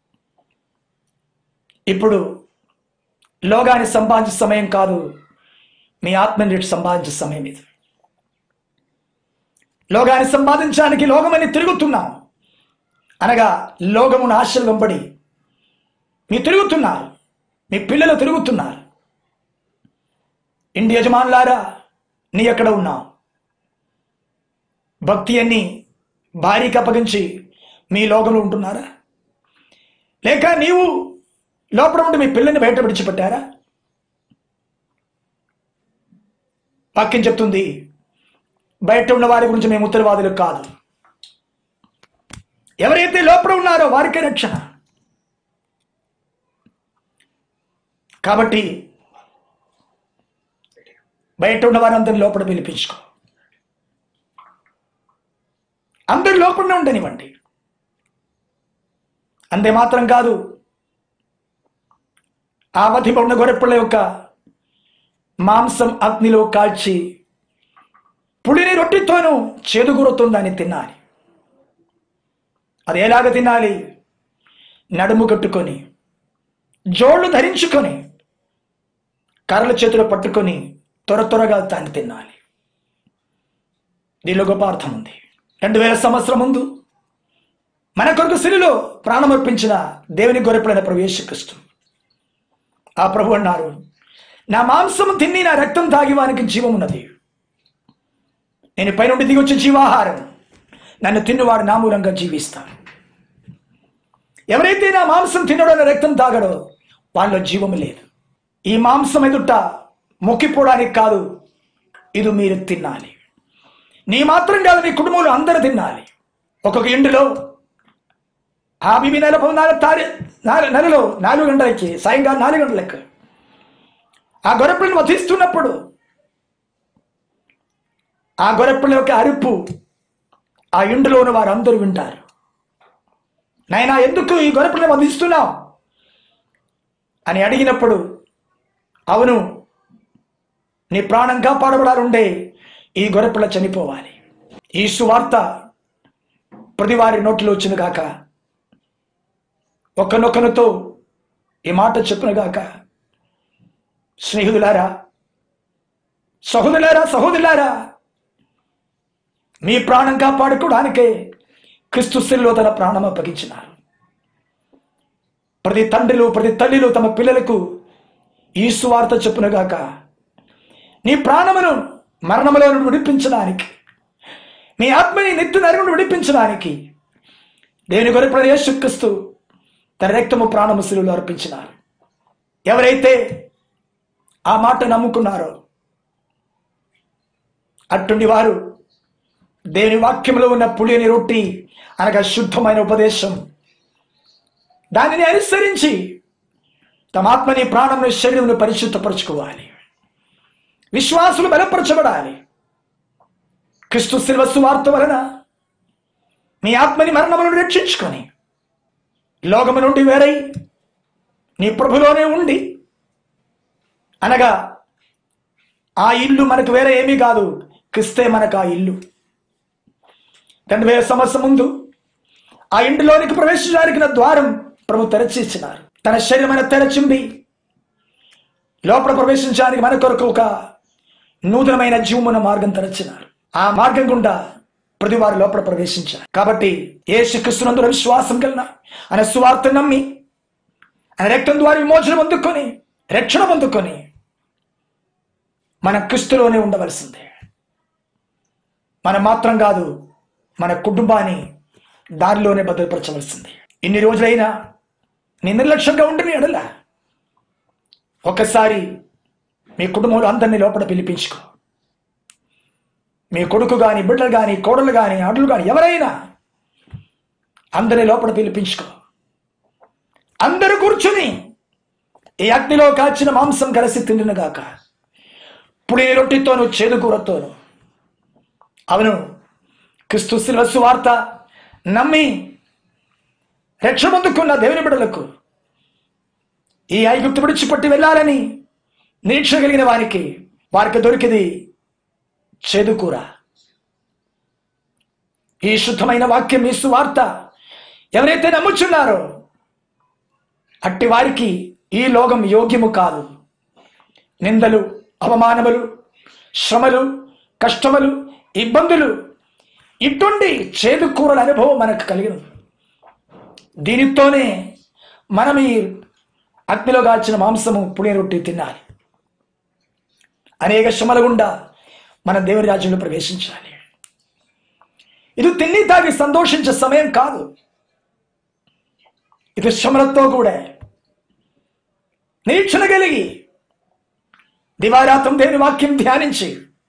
[SPEAKER 1] ఇప్పుడు లోగాన్ని సంపాదించే సమయం కాదు మీ ఆత్మని రేటు సంపాదించే సమయం ఇది లోగాన్ని సంపాదించడానికి లోకమని తిరుగుతున్నాం అనగా లోకమును ఆశలు వెంబడి మీ తిరుగుతున్నారు మీ పిల్లలు తిరుగుతున్నారు ఇంటి యజమానులారా నీ ఎక్కడ ఉన్నావు భక్తి అన్ని భార్యకి అప్పగించి మీ లోకంలో ఉంటున్నారా లేక నీవు లోపల ఉండి మీ పిల్లని బయట విడిచిపెట్టారా వాక్యం చెప్తుంది బయట ఉన్న వారి గురించి మేము ఉత్తరవాదులు కాదు ఎవరైతే లోపల ఉన్నారో వారికే రక్షణ కాబట్టి బయట ఉన్న వారందరిని లోపల పిలిపించుకో అందరి లోపలనే ఉండనివ్వండి అంతే మాత్రం కాదు ఆ మధ్య ఉన్న గొర్రెపిల్ల యొక్క మాంసం అగ్నిలో కాల్చి పుడిని రొట్టెతోనూ చేదుగురుతో దాన్ని తినాలి అది ఎలాగ తినాలి నడుము కట్టుకొని జోళ్ళు ధరించుకొని కర్రల చేతిలో పట్టుకొని త్వర త్వరగా దాన్ని తినాలి దీనిలో గొప్ప అర్థం ఉంది రెండు వేల సంవత్సరం ముందు మన కొరకు సిరిలో ప్రాణమర్పించిన దేవుని గొర్రెపడిన ప్రవేశిస్తూ ఆ ప్రభు అన్నారు నా మాంసం తిని నా రక్తం తాగి వానికి జీవం ఉన్నది నేను పైనుండి దిగి వచ్చే జీవాహారం నన్ను తిన్నవాడు నా మూలంగా జీవిస్తాను ఎవరైతే నా మాంసం తినడో నా రక్తం తాగడో వాళ్ళలో జీవము లేదు ఈ మాంసం ఎదుట మొక్కిపోవడానికి కాదు ఇది మీరు తినాలి నీ మాత్రం కాదు నీ కుటుంబంలో అందరూ తినాలి ఒక్కొక్క ఇంటిలో ఆ బిబి నెల పద్నాలుగు తారీ నాలుగు నెలలో నాలుగు గంటలకి సాయంకాలం నాలుగు గంటలకు ఆ గొర్రెపిల్లని వధిస్తున్నప్పుడు ఆ గొర్రెపిల్ల యొక్క అరుపు ఆ ఇంటిలో ఉన్న వారు అందరూ వింటారు నాయనా ఎందుకు ఈ గొర్రెపిల్లని వధిస్తున్నావు అని అడిగినప్పుడు అవును నీ ప్రాణం కాపాడబడాలంటే ఈ గొర్రెపిల్ల చనిపోవాలి ఈ సువార్త ప్రతి వారి నోట్లో వచ్చిన గాక ఒకనొకనితో ఈ మాట చెప్పున గాక స్నేహితులారా సహోదరులారా సహోదరులారా మీ ప్రాణం కాపాడుకోవడానికే క్రిస్తు శిల్లో తన ప్రాణం అప్పగించినారు ప్రతి తండ్రులు ప్రతి తల్లిలు తమ పిల్లలకు ఈ సువార్త చెప్పునగాక నీ ప్రాణమును మరణములో నుండి విడిపించడానికి మీ ఆత్మని నిత్య నరుగును విడిపించడానికి దేని కొరకు యేసుక్రీస్తు తన రక్తము ప్రాణము శిలువలో అర్పించినారు ఎవరైతే ఆ మాట నమ్ముకున్నారో అట్టుండి వారు దేని వాక్యంలో ఉన్న పులిని రొట్టి అనగా శుద్ధమైన ఉపదేశం దానిని అనుసరించి తమ ఆత్మని ప్రాణంను శరీరంను పరిశుద్ధపరచుకోవాలి విశ్వాసులు బలపరచబడాలి క్రిస్తు శిల్వస్సు వార్త వలన మీ ఆత్మని మరణములను రక్షించుకొని లోకము నుండి వేరై నీ ప్రభులోనే ఉండి అనగా ఆ ఇల్లు మనకు వేరే ఏమీ కాదు క్రిస్తే మనకు ఆ ఇల్లు రెండు వేల సంవత్సరం ముందు ఆ ఇంటిలోనికి ప్రవేశించడానికి నా ద్వారం ప్రభు తెరచి ఇచ్చినారు తన శరీరమైన తెరచింది లోపల ప్రవేశించడానికి మన కొరకు ఒక నూతనమైన జీవమున మార్గం తెరచినారు ఆ మార్గం గుండా ప్రతి వారు లోపల ప్రవేశించారు కాబట్టి ఏ శిక్షిస్తున్నందున విశ్వాసం కలిగిన ఆయన సువార్త నమ్మి ఆయన రక్తం ద్వారా విమోచన పొందుకొని రక్షణ పొందుకొని మన క్రిస్తులోనే ఉండవలసిందే మనం మాత్రం కాదు మన కుటుంబాన్ని దారిలోనే భద్రపరచవలసింది ఇన్ని రోజులైనా నీ నిర్లక్ష్యంగా ఉండి నీ ఎడల ఒక్కసారి మీ కుటుంబంలో అందరినీ లోపల పిలిపించుకో మీ కొడుకు కానీ బిడ్డలు కానీ కోడలు కానీ ఆటలు కానీ ఎవరైనా అందరినీ లోపల పిలిపించుకో అందరూ కూర్చుని ఈ అగ్నిలో కాచిన మాంసం కలిసి తిండినగాక పుడిని రొట్టితోను చేదుకూరతోను అవును క్రిస్తు శిలస్సు వార్త నమ్మి రక్షమందుకున్న దేవుని బిడ్డలకు ఈ ఐగుప్తు విడిచిపట్టి వెళ్ళాలని నిరీక్ష కలిగిన వారికి వారికి దొరికింది చేదుకూర ఈ శుద్ధమైన వాక్యం ఈ సువార్త ఎవరైతే నమ్ముచున్నారో అట్టి వారికి ఈ లోకం యోగ్యము కాదు నిందలు అవమానములు శ్రమలు కష్టములు ఇబ్బందులు ఇటువంటి చేదు కూరల అనుభవం మనకు కలిగినది దీనితోనే మనం ఈ అగ్నిలో కాల్చిన మాంసము పుణ్య రొట్టి తినాలి అనేక శ్రమల గుండా మన దేవుని రాజ్యంలో ప్రవేశించాలి ఇది తిన్ని తాగి సంతోషించే సమయం కాదు ఇది శ్రమలతో కూడా నిరీక్షణ కలిగి దివారాత్రం దేవుని వాక్యం ధ్యానించి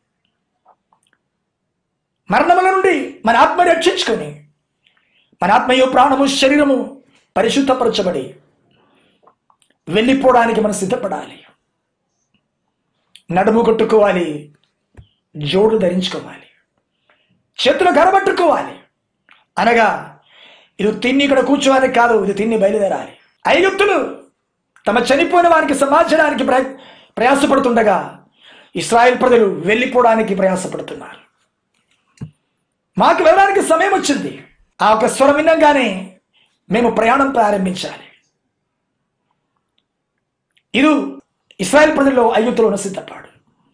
[SPEAKER 1] మరణముల నుండి మన ఆత్మ రక్షించుకొని మన ఆత్మయు ప్రాణము శరీరము పరిశుద్ధపరచబడి వెళ్ళిపోవడానికి మనం సిద్ధపడాలి నడుము కొట్టుకోవాలి జోడు ధరించుకోవాలి చేతులు గరబట్టుకోవాలి అనగా ఇది తిన్ని ఇక్కడ కూర్చోవాలి కాదు ఇది తిన్ని బయలుదేరాలి ఐగుప్తులు తమ చనిపోయిన వారికి సమాచారానికి ప్రయ ప్రయాసపడుతుండగా ఇస్రాయేల్ ప్రజలు వెళ్ళిపోవడానికి ప్రయాసపడుతున్నారు మాకు వెళ్ళడానికి సమయం వచ్చింది ఆ ఒక స్వరం వినంగానే మేము ప్రయాణం ప్రారంభించాలి ఇది ఇస్రాయేల్ ప్రజల్లో ఐగుప్తులో సిద్ధపాడు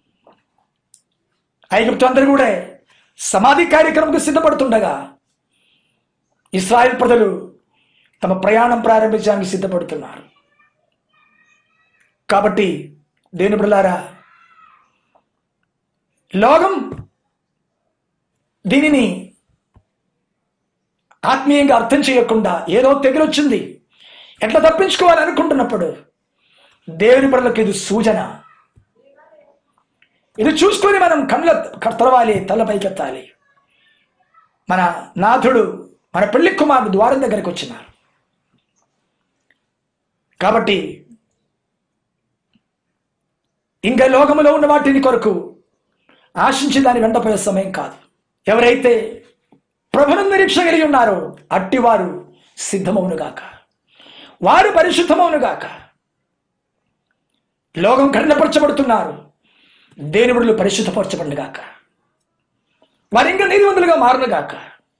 [SPEAKER 1] ఐగుప్తు అందరూ కూడా సమాధి కార్యక్రమంకు సిద్ధపడుతుండగా ఇస్రాయేల్ ప్రజలు తమ ప్రయాణం ప్రారంభించడానికి సిద్ధపడుతున్నారు కాబట్టి దేని బిడ్డలారా లోకం దీనిని ఆత్మీయంగా అర్థం చేయకుండా ఏదో తెగిలొచ్చింది ఎట్లా తప్పించుకోవాలి అనుకుంటున్నప్పుడు దేవుని పనులకు ఇది సూచన ఇది చూసుకొని మనం కళ్ళ తెరవాలి తల పైకెత్తాలి మన నాథుడు మన పెళ్లి కుమారుడు ద్వారం దగ్గరికి వచ్చినారు కాబట్టి ఇంకా లోకములో ఉన్న వాటిని కొరకు ఆశించి దాని వెంటపోయే సమయం కాదు ఎవరైతే ప్రభును నిరీక్ష కలిగి ఉన్నారో అట్టివారు సిద్ధమవునుగాక వారు పరిశుద్ధమవునుగాక లోకం కఠినపరచబడుతున్నారు దేవుడులు పరిశుద్ధపరచబడినగాక వారు ఇంకా నీతివంతులుగా మారునుగాక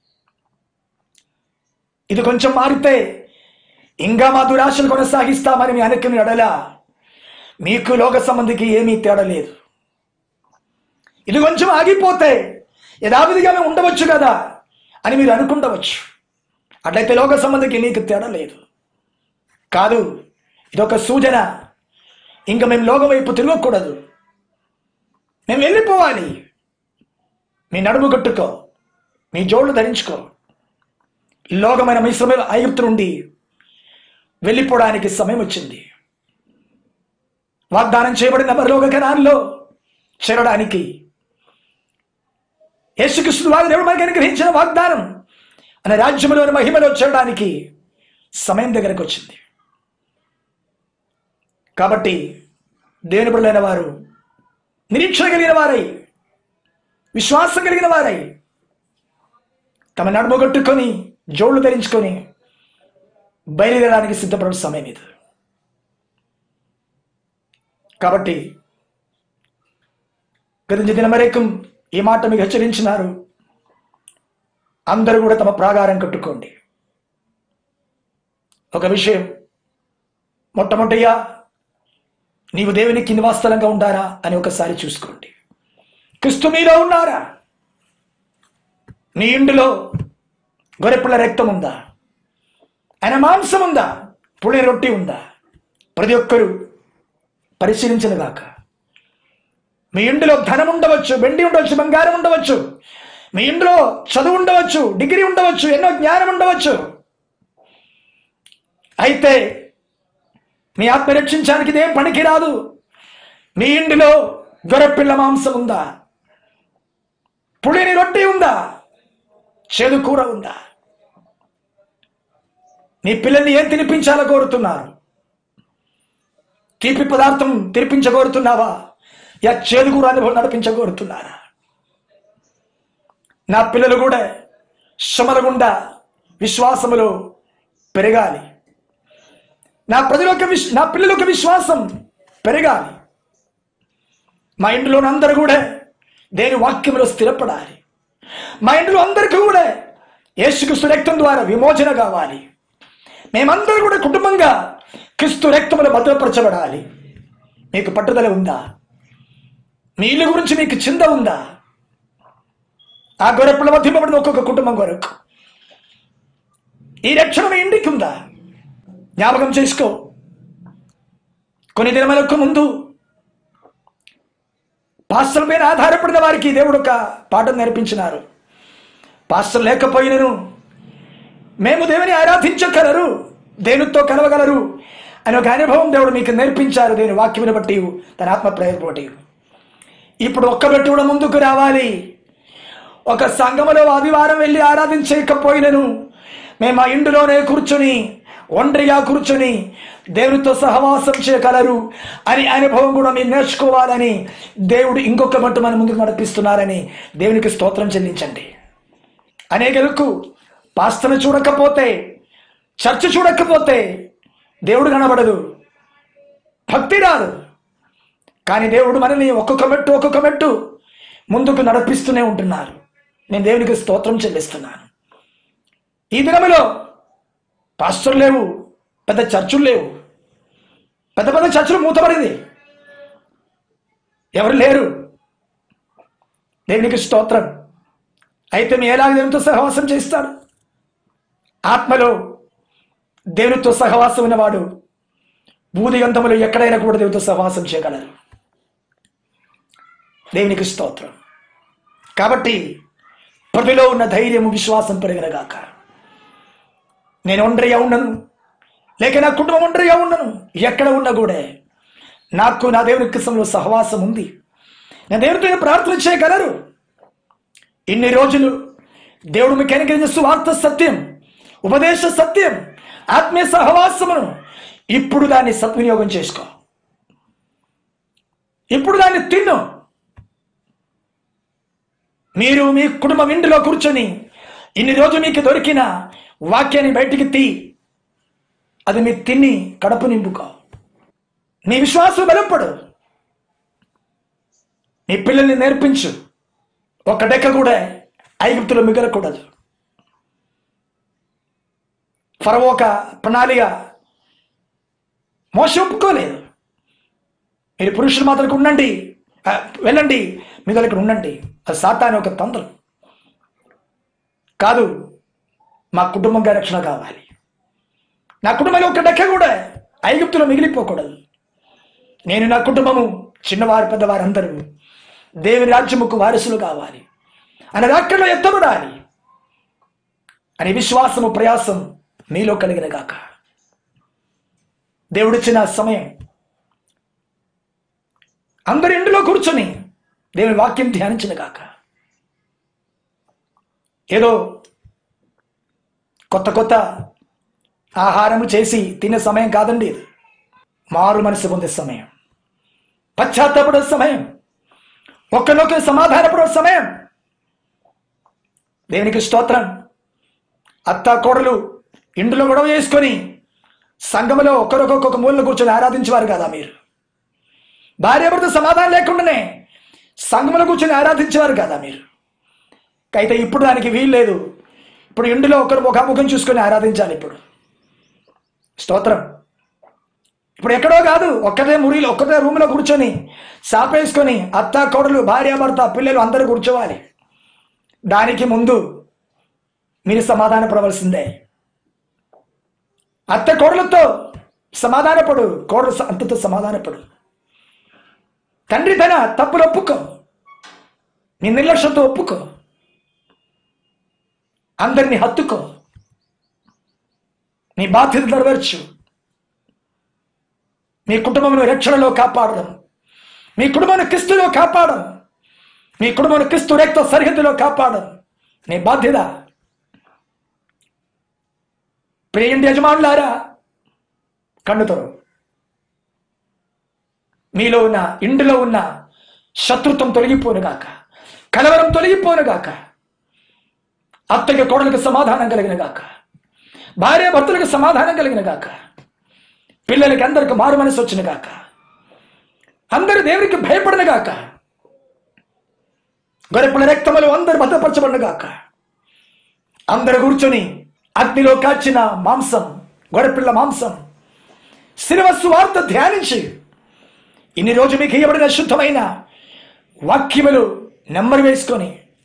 [SPEAKER 1] ఇది కొంచెం మారితే ఇంకా మా దురాశలు కొనసాగిస్తామని మీ అనుకుని అడలా మీకు లోక సంబంధికి ఏమీ తేడా లేదు ఇది కొంచెం ఆగిపోతే యథావిధిగా మేము ఉండవచ్చు కదా అని మీరు అనుకుండవచ్చు అట్లయితే లోక సంబంధికి మీకు తేడా లేదు కాదు ఇదొక సూచన ఇంకా మేము లోకం వైపు తిరగకూడదు మేము వెళ్ళిపోవాలి మీ నడుము కట్టుకో మీ జోళ్ళు ధరించుకో లోకమైన మిశ్రమ ఐగుప్తు నుండి వెళ్ళిపోవడానికి సమయం వచ్చింది వాగ్దానం చేయబడిన పరలోక కణాల్లో చేరడానికి యేసుకృష్ణుడు వారి దేవుడు మనకి అనుగ్రహించిన వాగ్దానం అనే రాజ్యంలోని మహిమలో చేరడానికి సమయం దగ్గరకు వచ్చింది కాబట్టి దేవుని బిడ్డలైన వారు నిరీక్షణ కలిగిన వారై విశ్వాసం కలిగిన వారై తమ నడుము కొట్టుకొని జోళ్లు ధరించుకొని బయలుదేరడానికి సిద్ధపడే సమయం ఇది కాబట్టి గతించిన దినమరేకం ఈ మాట మీకు హెచ్చరించినారు అందరూ కూడా తమ ప్రాగారం కట్టుకోండి ఒక విషయం మొట్టమొదటిగా నీవు దేవునికి నివాసస్థలంగా ఉండారా అని ఒకసారి చూసుకోండి క్రిస్తు మీలో ఉన్నారా నీ ఇంటిలో గొర్రెపిల్ల రక్తం ఉందా ఆయన మాంసం ఉందా పులి రొట్టి ఉందా ప్రతి ఒక్కరూ పరిశీలించిన గాక మీ ఇంటిలో ధనం ఉండవచ్చు వెండి ఉండవచ్చు బంగారం ఉండవచ్చు మీ ఇంట్లో చదువు ఉండవచ్చు డిగ్రీ ఉండవచ్చు ఎన్నో జ్ఞానం ఉండవచ్చు అయితే మీ ఆత్మ రక్షించడానికి ఇదేం పనికి రాదు మీ ఇంటిలో గొర్రెపిల్ల మాంసం ఉందా పులిని రొట్టి ఉందా చేదు కూర ఉందా మీ పిల్లల్ని ఏం తినిపించాలో కోరుతున్నారు తీపి పదార్థం తినిపించగోరుతున్నావా యా చేదు కూర అనుభవం నడిపించగోరుతున్నారా నా పిల్లలు కూడా శ్రమల గుండా విశ్వాసములో పెరగాలి నా ప్రజలకు విశ్ నా పిల్లలకు విశ్వాసం పెరగాలి మా ఇంట్లో అందరూ కూడా దేని వాక్యంలో స్థిరపడాలి మా ఇంట్లో అందరికీ కూడా యేసుక్రీస్తు రక్తం ద్వారా విమోచన కావాలి మేమందరూ కూడా కుటుంబంగా క్రిస్తు రక్తములు భద్రపరచబడాలి మీకు పట్టుదల ఉందా మీ ఇల్లు గురించి మీకు చింత ఉందా ఆ గొర్రెప్పుల మధ్యపడిన ఒక్కొక్క కుటుంబం కొరకు ఈ రక్షణ మీ ఇంటికి ఉందా జ్ఞాపకం చేసుకో కొన్ని దినములకు ముందు పాస్టల్ పైన ఆధారపడిన వారికి దేవుడు ఒక పాఠం నేర్పించినారు పాస్టర్ లేకపోయినను మేము దేవుని ఆరాధించగలరు దేవునితో కలవగలరు అని ఒక అనుభవం దేవుడు మీకు నేర్పించారు దేని వాక్యమును బట్టి తన ఆత్మ ప్రేరణ బట్టి ఇప్పుడు ఒక్కబెట్టి కూడా ముందుకు రావాలి ఒక సంఘములో ఆదివారం వెళ్ళి ఆరాధించకపోయినను మేము ఆ ఇంటిలోనే కూర్చుని ఒంటరిగా కూర్చుని దేవునితో సహవాసం చేయగలరు అని అనుభవం కూడా మీరు నేర్చుకోవాలని దేవుడు ఇంకొక మట్టు మన ముందుకు నడిపిస్తున్నారని దేవునికి స్తోత్రం చెల్లించండి అనేకలకు పాస్తను చూడకపోతే చర్చ చూడకపోతే దేవుడు కనబడదు భక్తి రాదు కానీ దేవుడు మనల్ని ఒక్కొక్క మెట్టు ఒక్కొక్క మెట్టు ముందుకు నడిపిస్తూనే ఉంటున్నారు నేను దేవునికి స్తోత్రం చెల్లిస్తున్నాను ఈ దినములో పాస్టర్ లేవు పెద్ద చర్చులు లేవు పెద్ద పెద్ద చర్చలు మూతపడింది ఎవరు లేరు దేవునికి స్తోత్రం అయితే మీ ఎలాగ దేవునితో సహవాసం చేస్తాడు ఆత్మలో దేవునితో సహవాసం ఉన్నవాడు భూదిగంతములు ఎక్కడైనా కూడా దేవునితో సహవాసం చేయగలరు దేవునికి స్తోత్రం కాబట్టి ప్రతిలో ఉన్న ధైర్యము విశ్వాసం పెరగనగాక నేను ఒంటరిగా ఉండను లేక నా కుటుంబం ఒంటరిగా ఉండను ఎక్కడ ఉన్నా కూడా నాకు నా దేవుని కృష్ణంలో సహవాసం ఉంది నా దేవునితో ప్రార్థన చేయగలరు ఇన్ని రోజులు దేవుడు మీకు అనుగ్రహించిన సువార్త సత్యం ఉపదేశ సత్యం ఆత్మీయ సహవాసమును ఇప్పుడు దాన్ని సద్వినియోగం చేసుకో ఇప్పుడు దాన్ని తిన్ను మీరు మీ కుటుంబం ఇంటిలో కూర్చొని ఇన్ని రోజులు మీకు దొరికిన వాక్యాన్ని బయటికి తీ అది మీరు తిని కడుపు నింపుకో నీ విశ్వాసం బలపడు నీ పిల్లల్ని నేర్పించు ఒక డెక్క కూడా ఐగుప్తులో మిగలకూడదు ఫరవో ఒక ప్రణాళిక మోస ఒప్పుకోలేదు మీరు పురుషులు మాత్రం ఉండండి ఆ, వెళ్ళండి మిగతా ఇక్కడ ఉండండి అది సాతాని ఒక తంత్రం కాదు మా కుటుంబంగా రక్షణ కావాలి నా కుటుంబంలో ఒక డెక్క కూడా ఐగుప్తులో మిగిలిపోకూడదు నేను నా కుటుంబము చిన్నవారు పెద్దవారు అందరూ దేవుని రాజ్యముకు వారసులు కావాలి అనే రాష్ట్రంలో ఎత్తబడాలి అని విశ్వాసము ప్రయాసం మీలో కలిగిన గాక దేవుడిచ్చిన సమయం అందరి ఇంటిలో కూర్చొని దేవుని వాక్యం ధ్యానించిన గాక ఏదో కొత్త కొత్త ఆహారము చేసి తినే సమయం కాదండి ఇది మారు మనసు పొందే సమయం పశ్చాత్తాపడే సమయం ఒక్కరినొకరు సమాధానపడే సమయం దేవునికి స్తోత్రం అత్త కోడలు ఇంటిలో గొడవ చేసుకొని సంఘములో ఒకరికొక మూలలో కూర్చొని ఆరాధించేవారు కదా మీరు భార్యాభర్త సమాధానం లేకుండానే సంఘములో కూర్చొని ఆరాధించేవారు కదా మీరు అయితే ఇప్పుడు దానికి వీలు లేదు ఇప్పుడు ఇంటిలో ఒకరు ముఖాముఖం చూసుకొని ఆరాధించాలి ఇప్పుడు స్తోత్రం ఇప్పుడు ఎక్కడో కాదు ఒక్కటే మురిలో ఒక్కటే రూమ్లో కూర్చొని సాపేసుకొని అత్త కోడలు భార్యాభర్త పిల్లలు అందరూ కూర్చోవాలి దానికి ముందు మీరు సమాధాన పడవలసిందే అత్త కోడలతో సమాధానపడు కోడలు స- అంతతో సమాధానపడు తండ్రి తన తప్పులు ఒప్పుకో నీ నిర్లక్ష్యంతో ఒప్పుకో అందరిని హత్తుకో నీ బాధ్యత నెరవేర్చు మీ కుటుంబమును రక్షణలో కాపాడడం మీ కుటుంబాన్ని క్రిస్తులో కాపాడడం మీ కుటుంబాన్ని క్రిస్తు రక్త సరిహద్దులో కాపాడడం నీ బాధ్యత ప్రియండి యజమానులారా కన్నుతో మీలో ఉన్న ఇంటిలో ఉన్న శత్రుత్వం తొలగిపోనుగాక కలవరం తొలగిపోనుగాక అత్తకి కోడలకు సమాధానం కలిగిన గాక భార్య భర్తలకు సమాధానం కలిగిన గాక పిల్లలకి అందరికి మారు మనసు వచ్చిన గాక అందరు దేవునికి భయపడిన గాక గొర్రెపిల్ల రక్తములు అందరు భద్రపరచబడిన గాక అందరు కూర్చొని అగ్నిలో కాచిన మాంసం గొర్రెపిల్ల మాంసం శిలువ సువార్త ధ్యానించి ఇన్ని రోజు మీకు ఇవ్వబడిన శుద్ధమైన వాక్యములు నెమ్మరు వేసుకొని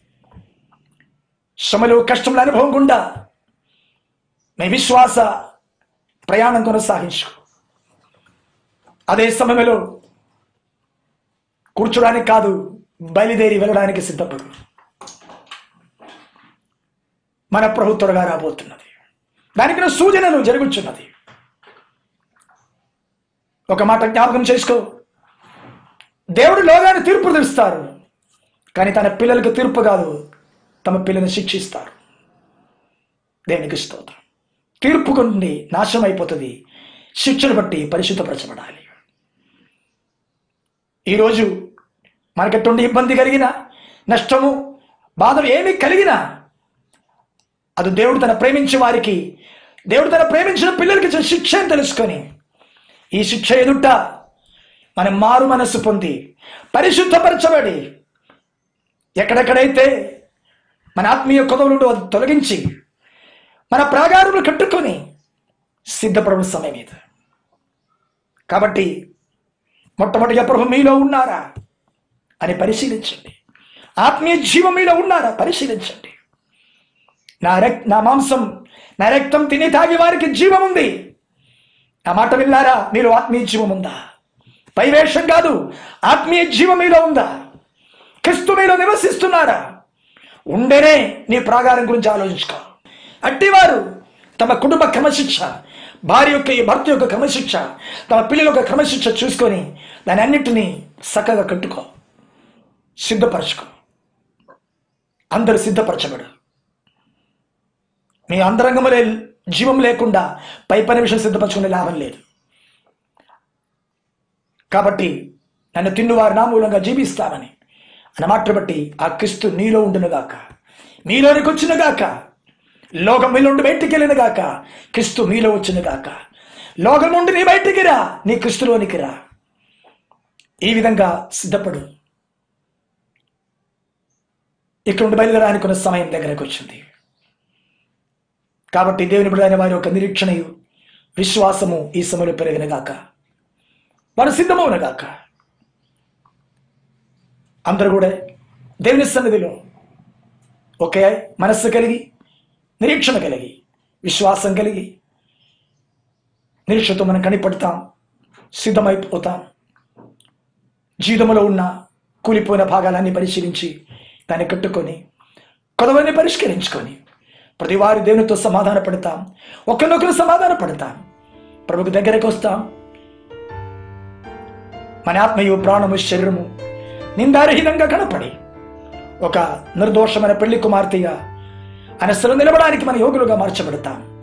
[SPEAKER 1] శ్రమలు కష్టముల అనుభవం గుండా మీ విశ్వాస ప్రయాణం కొనసాగించు అదే సమయంలో కూర్చోడానికి కాదు బయలుదేరి వెళ్ళడానికి సిద్ధపడు మన ప్రభు త్వరగా రాబోతున్నది దానికి నా సూచనలు జరుగుతున్నది ఒక మాట జ్ఞాపకం చేసుకో దేవుడు లోగాన్ని తీర్పు తీరుస్తారు కానీ తన పిల్లలకు తీర్పు కాదు తమ పిల్లల్ని శిక్షిస్తారు దేవునికి స్తోత్రం తీర్పు కొండి నాశనం అయిపోతుంది శిక్షను బట్టి పరిశుద్ధపరచబడాలి ఈరోజు మనకెటువంటి ఇబ్బంది కలిగిన నష్టము బాధలు ఏమి కలిగినా అది దేవుడు తన ప్రేమించే వారికి దేవుడు తన ప్రేమించిన పిల్లలకి ఇచ్చిన శిక్ష అని తెలుసుకొని ఈ శిక్ష ఎదుట మనం మారు మనస్సు పొంది పరిశుద్ధపరచబడి ఎక్కడెక్కడైతే మన ఆత్మీయ కొదవులు అది తొలగించి మన ప్రాగారములు కట్టుకొని సిద్ధపడడం సమయం ఇది కాబట్టి మొట్టమొదటిగా ప్రభు మీలో ఉన్నారా అని పరిశీలించండి ఆత్మీయ జీవం మీలో ఉన్నారా పరిశీలించండి నా రక్ నా మాంసం నా రక్తం తిని తాగి వారికి జీవం ఉంది ఆ మాట విన్నారా మీరు ఆత్మీయ జీవం ఉందా పైవేషం కాదు ఆత్మీయ జీవం మీలో ఉందా క్రిస్తు మీలో నివసిస్తున్నారా ఉండేనే నీ ప్రాగారం గురించి ఆలోచించుకో అట్టివారు తమ కుటుంబ క్రమశిక్ష భార్య యొక్క భర్త యొక్క క్రమశిక్ష తమ పిల్లల యొక్క క్రమశిక్ష చూసుకొని దాని అన్నిటినీ చక్కగా కట్టుకో సిద్ధపరచుకో అందరు సిద్ధపరచబడు మీ అంతరంగములే జీవం లేకుండా పై పని విషయం సిద్ధపరచుకునే లాభం లేదు కాబట్టి నన్ను తిన్నువారు నా మూలంగా జీవిస్తామని అన్న మాట బట్టి ఆ క్రిస్తు నీలో ఉండునుగాక మీలోనికి వచ్చినగాక లోకం మీలో నుండి బయటికి వెళ్ళినగాక క్రిస్తు మీలో వచ్చినగాక లోకం నుండి నీ బయటికి రా నీ క్రిస్తులోనికి రా ఈ విధంగా సిద్ధపడు ఇక్కడ నుండి బయలుదేరానికి కొన్ని సమయం దగ్గరకు వచ్చింది కాబట్టి దేవుని బిడ్డైన వారి యొక్క నిరీక్షణయు విశ్వాసము ఈ సమయంలో పెరిగినగాక వారు సిద్ధమవునగాక అందరూ కూడా దేవుని సన్నిధిలో ఒకే మనస్సు కలిగి నిరీక్షణ కలిగి విశ్వాసం కలిగి నిరీక్షతో మనం కనిపడతాం సిద్ధమైపోతాం జీవితంలో ఉన్న కూలిపోయిన భాగాలన్నీ పరిశీలించి దాన్ని కట్టుకొని కొదవని పరిష్కరించుకొని ప్రతి వారి దేవునితో సమాధాన పడతాం ఒకరినొకరు సమాధాన పడతాం ప్రభుకి దగ్గరకు వస్తాం మన ఆత్మయు ప్రాణము శరీరము నిందారహీనంగా కనపడి ఒక నిర్దోషమైన పెళ్లి కుమార్తెగా ఆయన స్థలం నిలబడానికి మన యోగులుగా మార్చబడతాం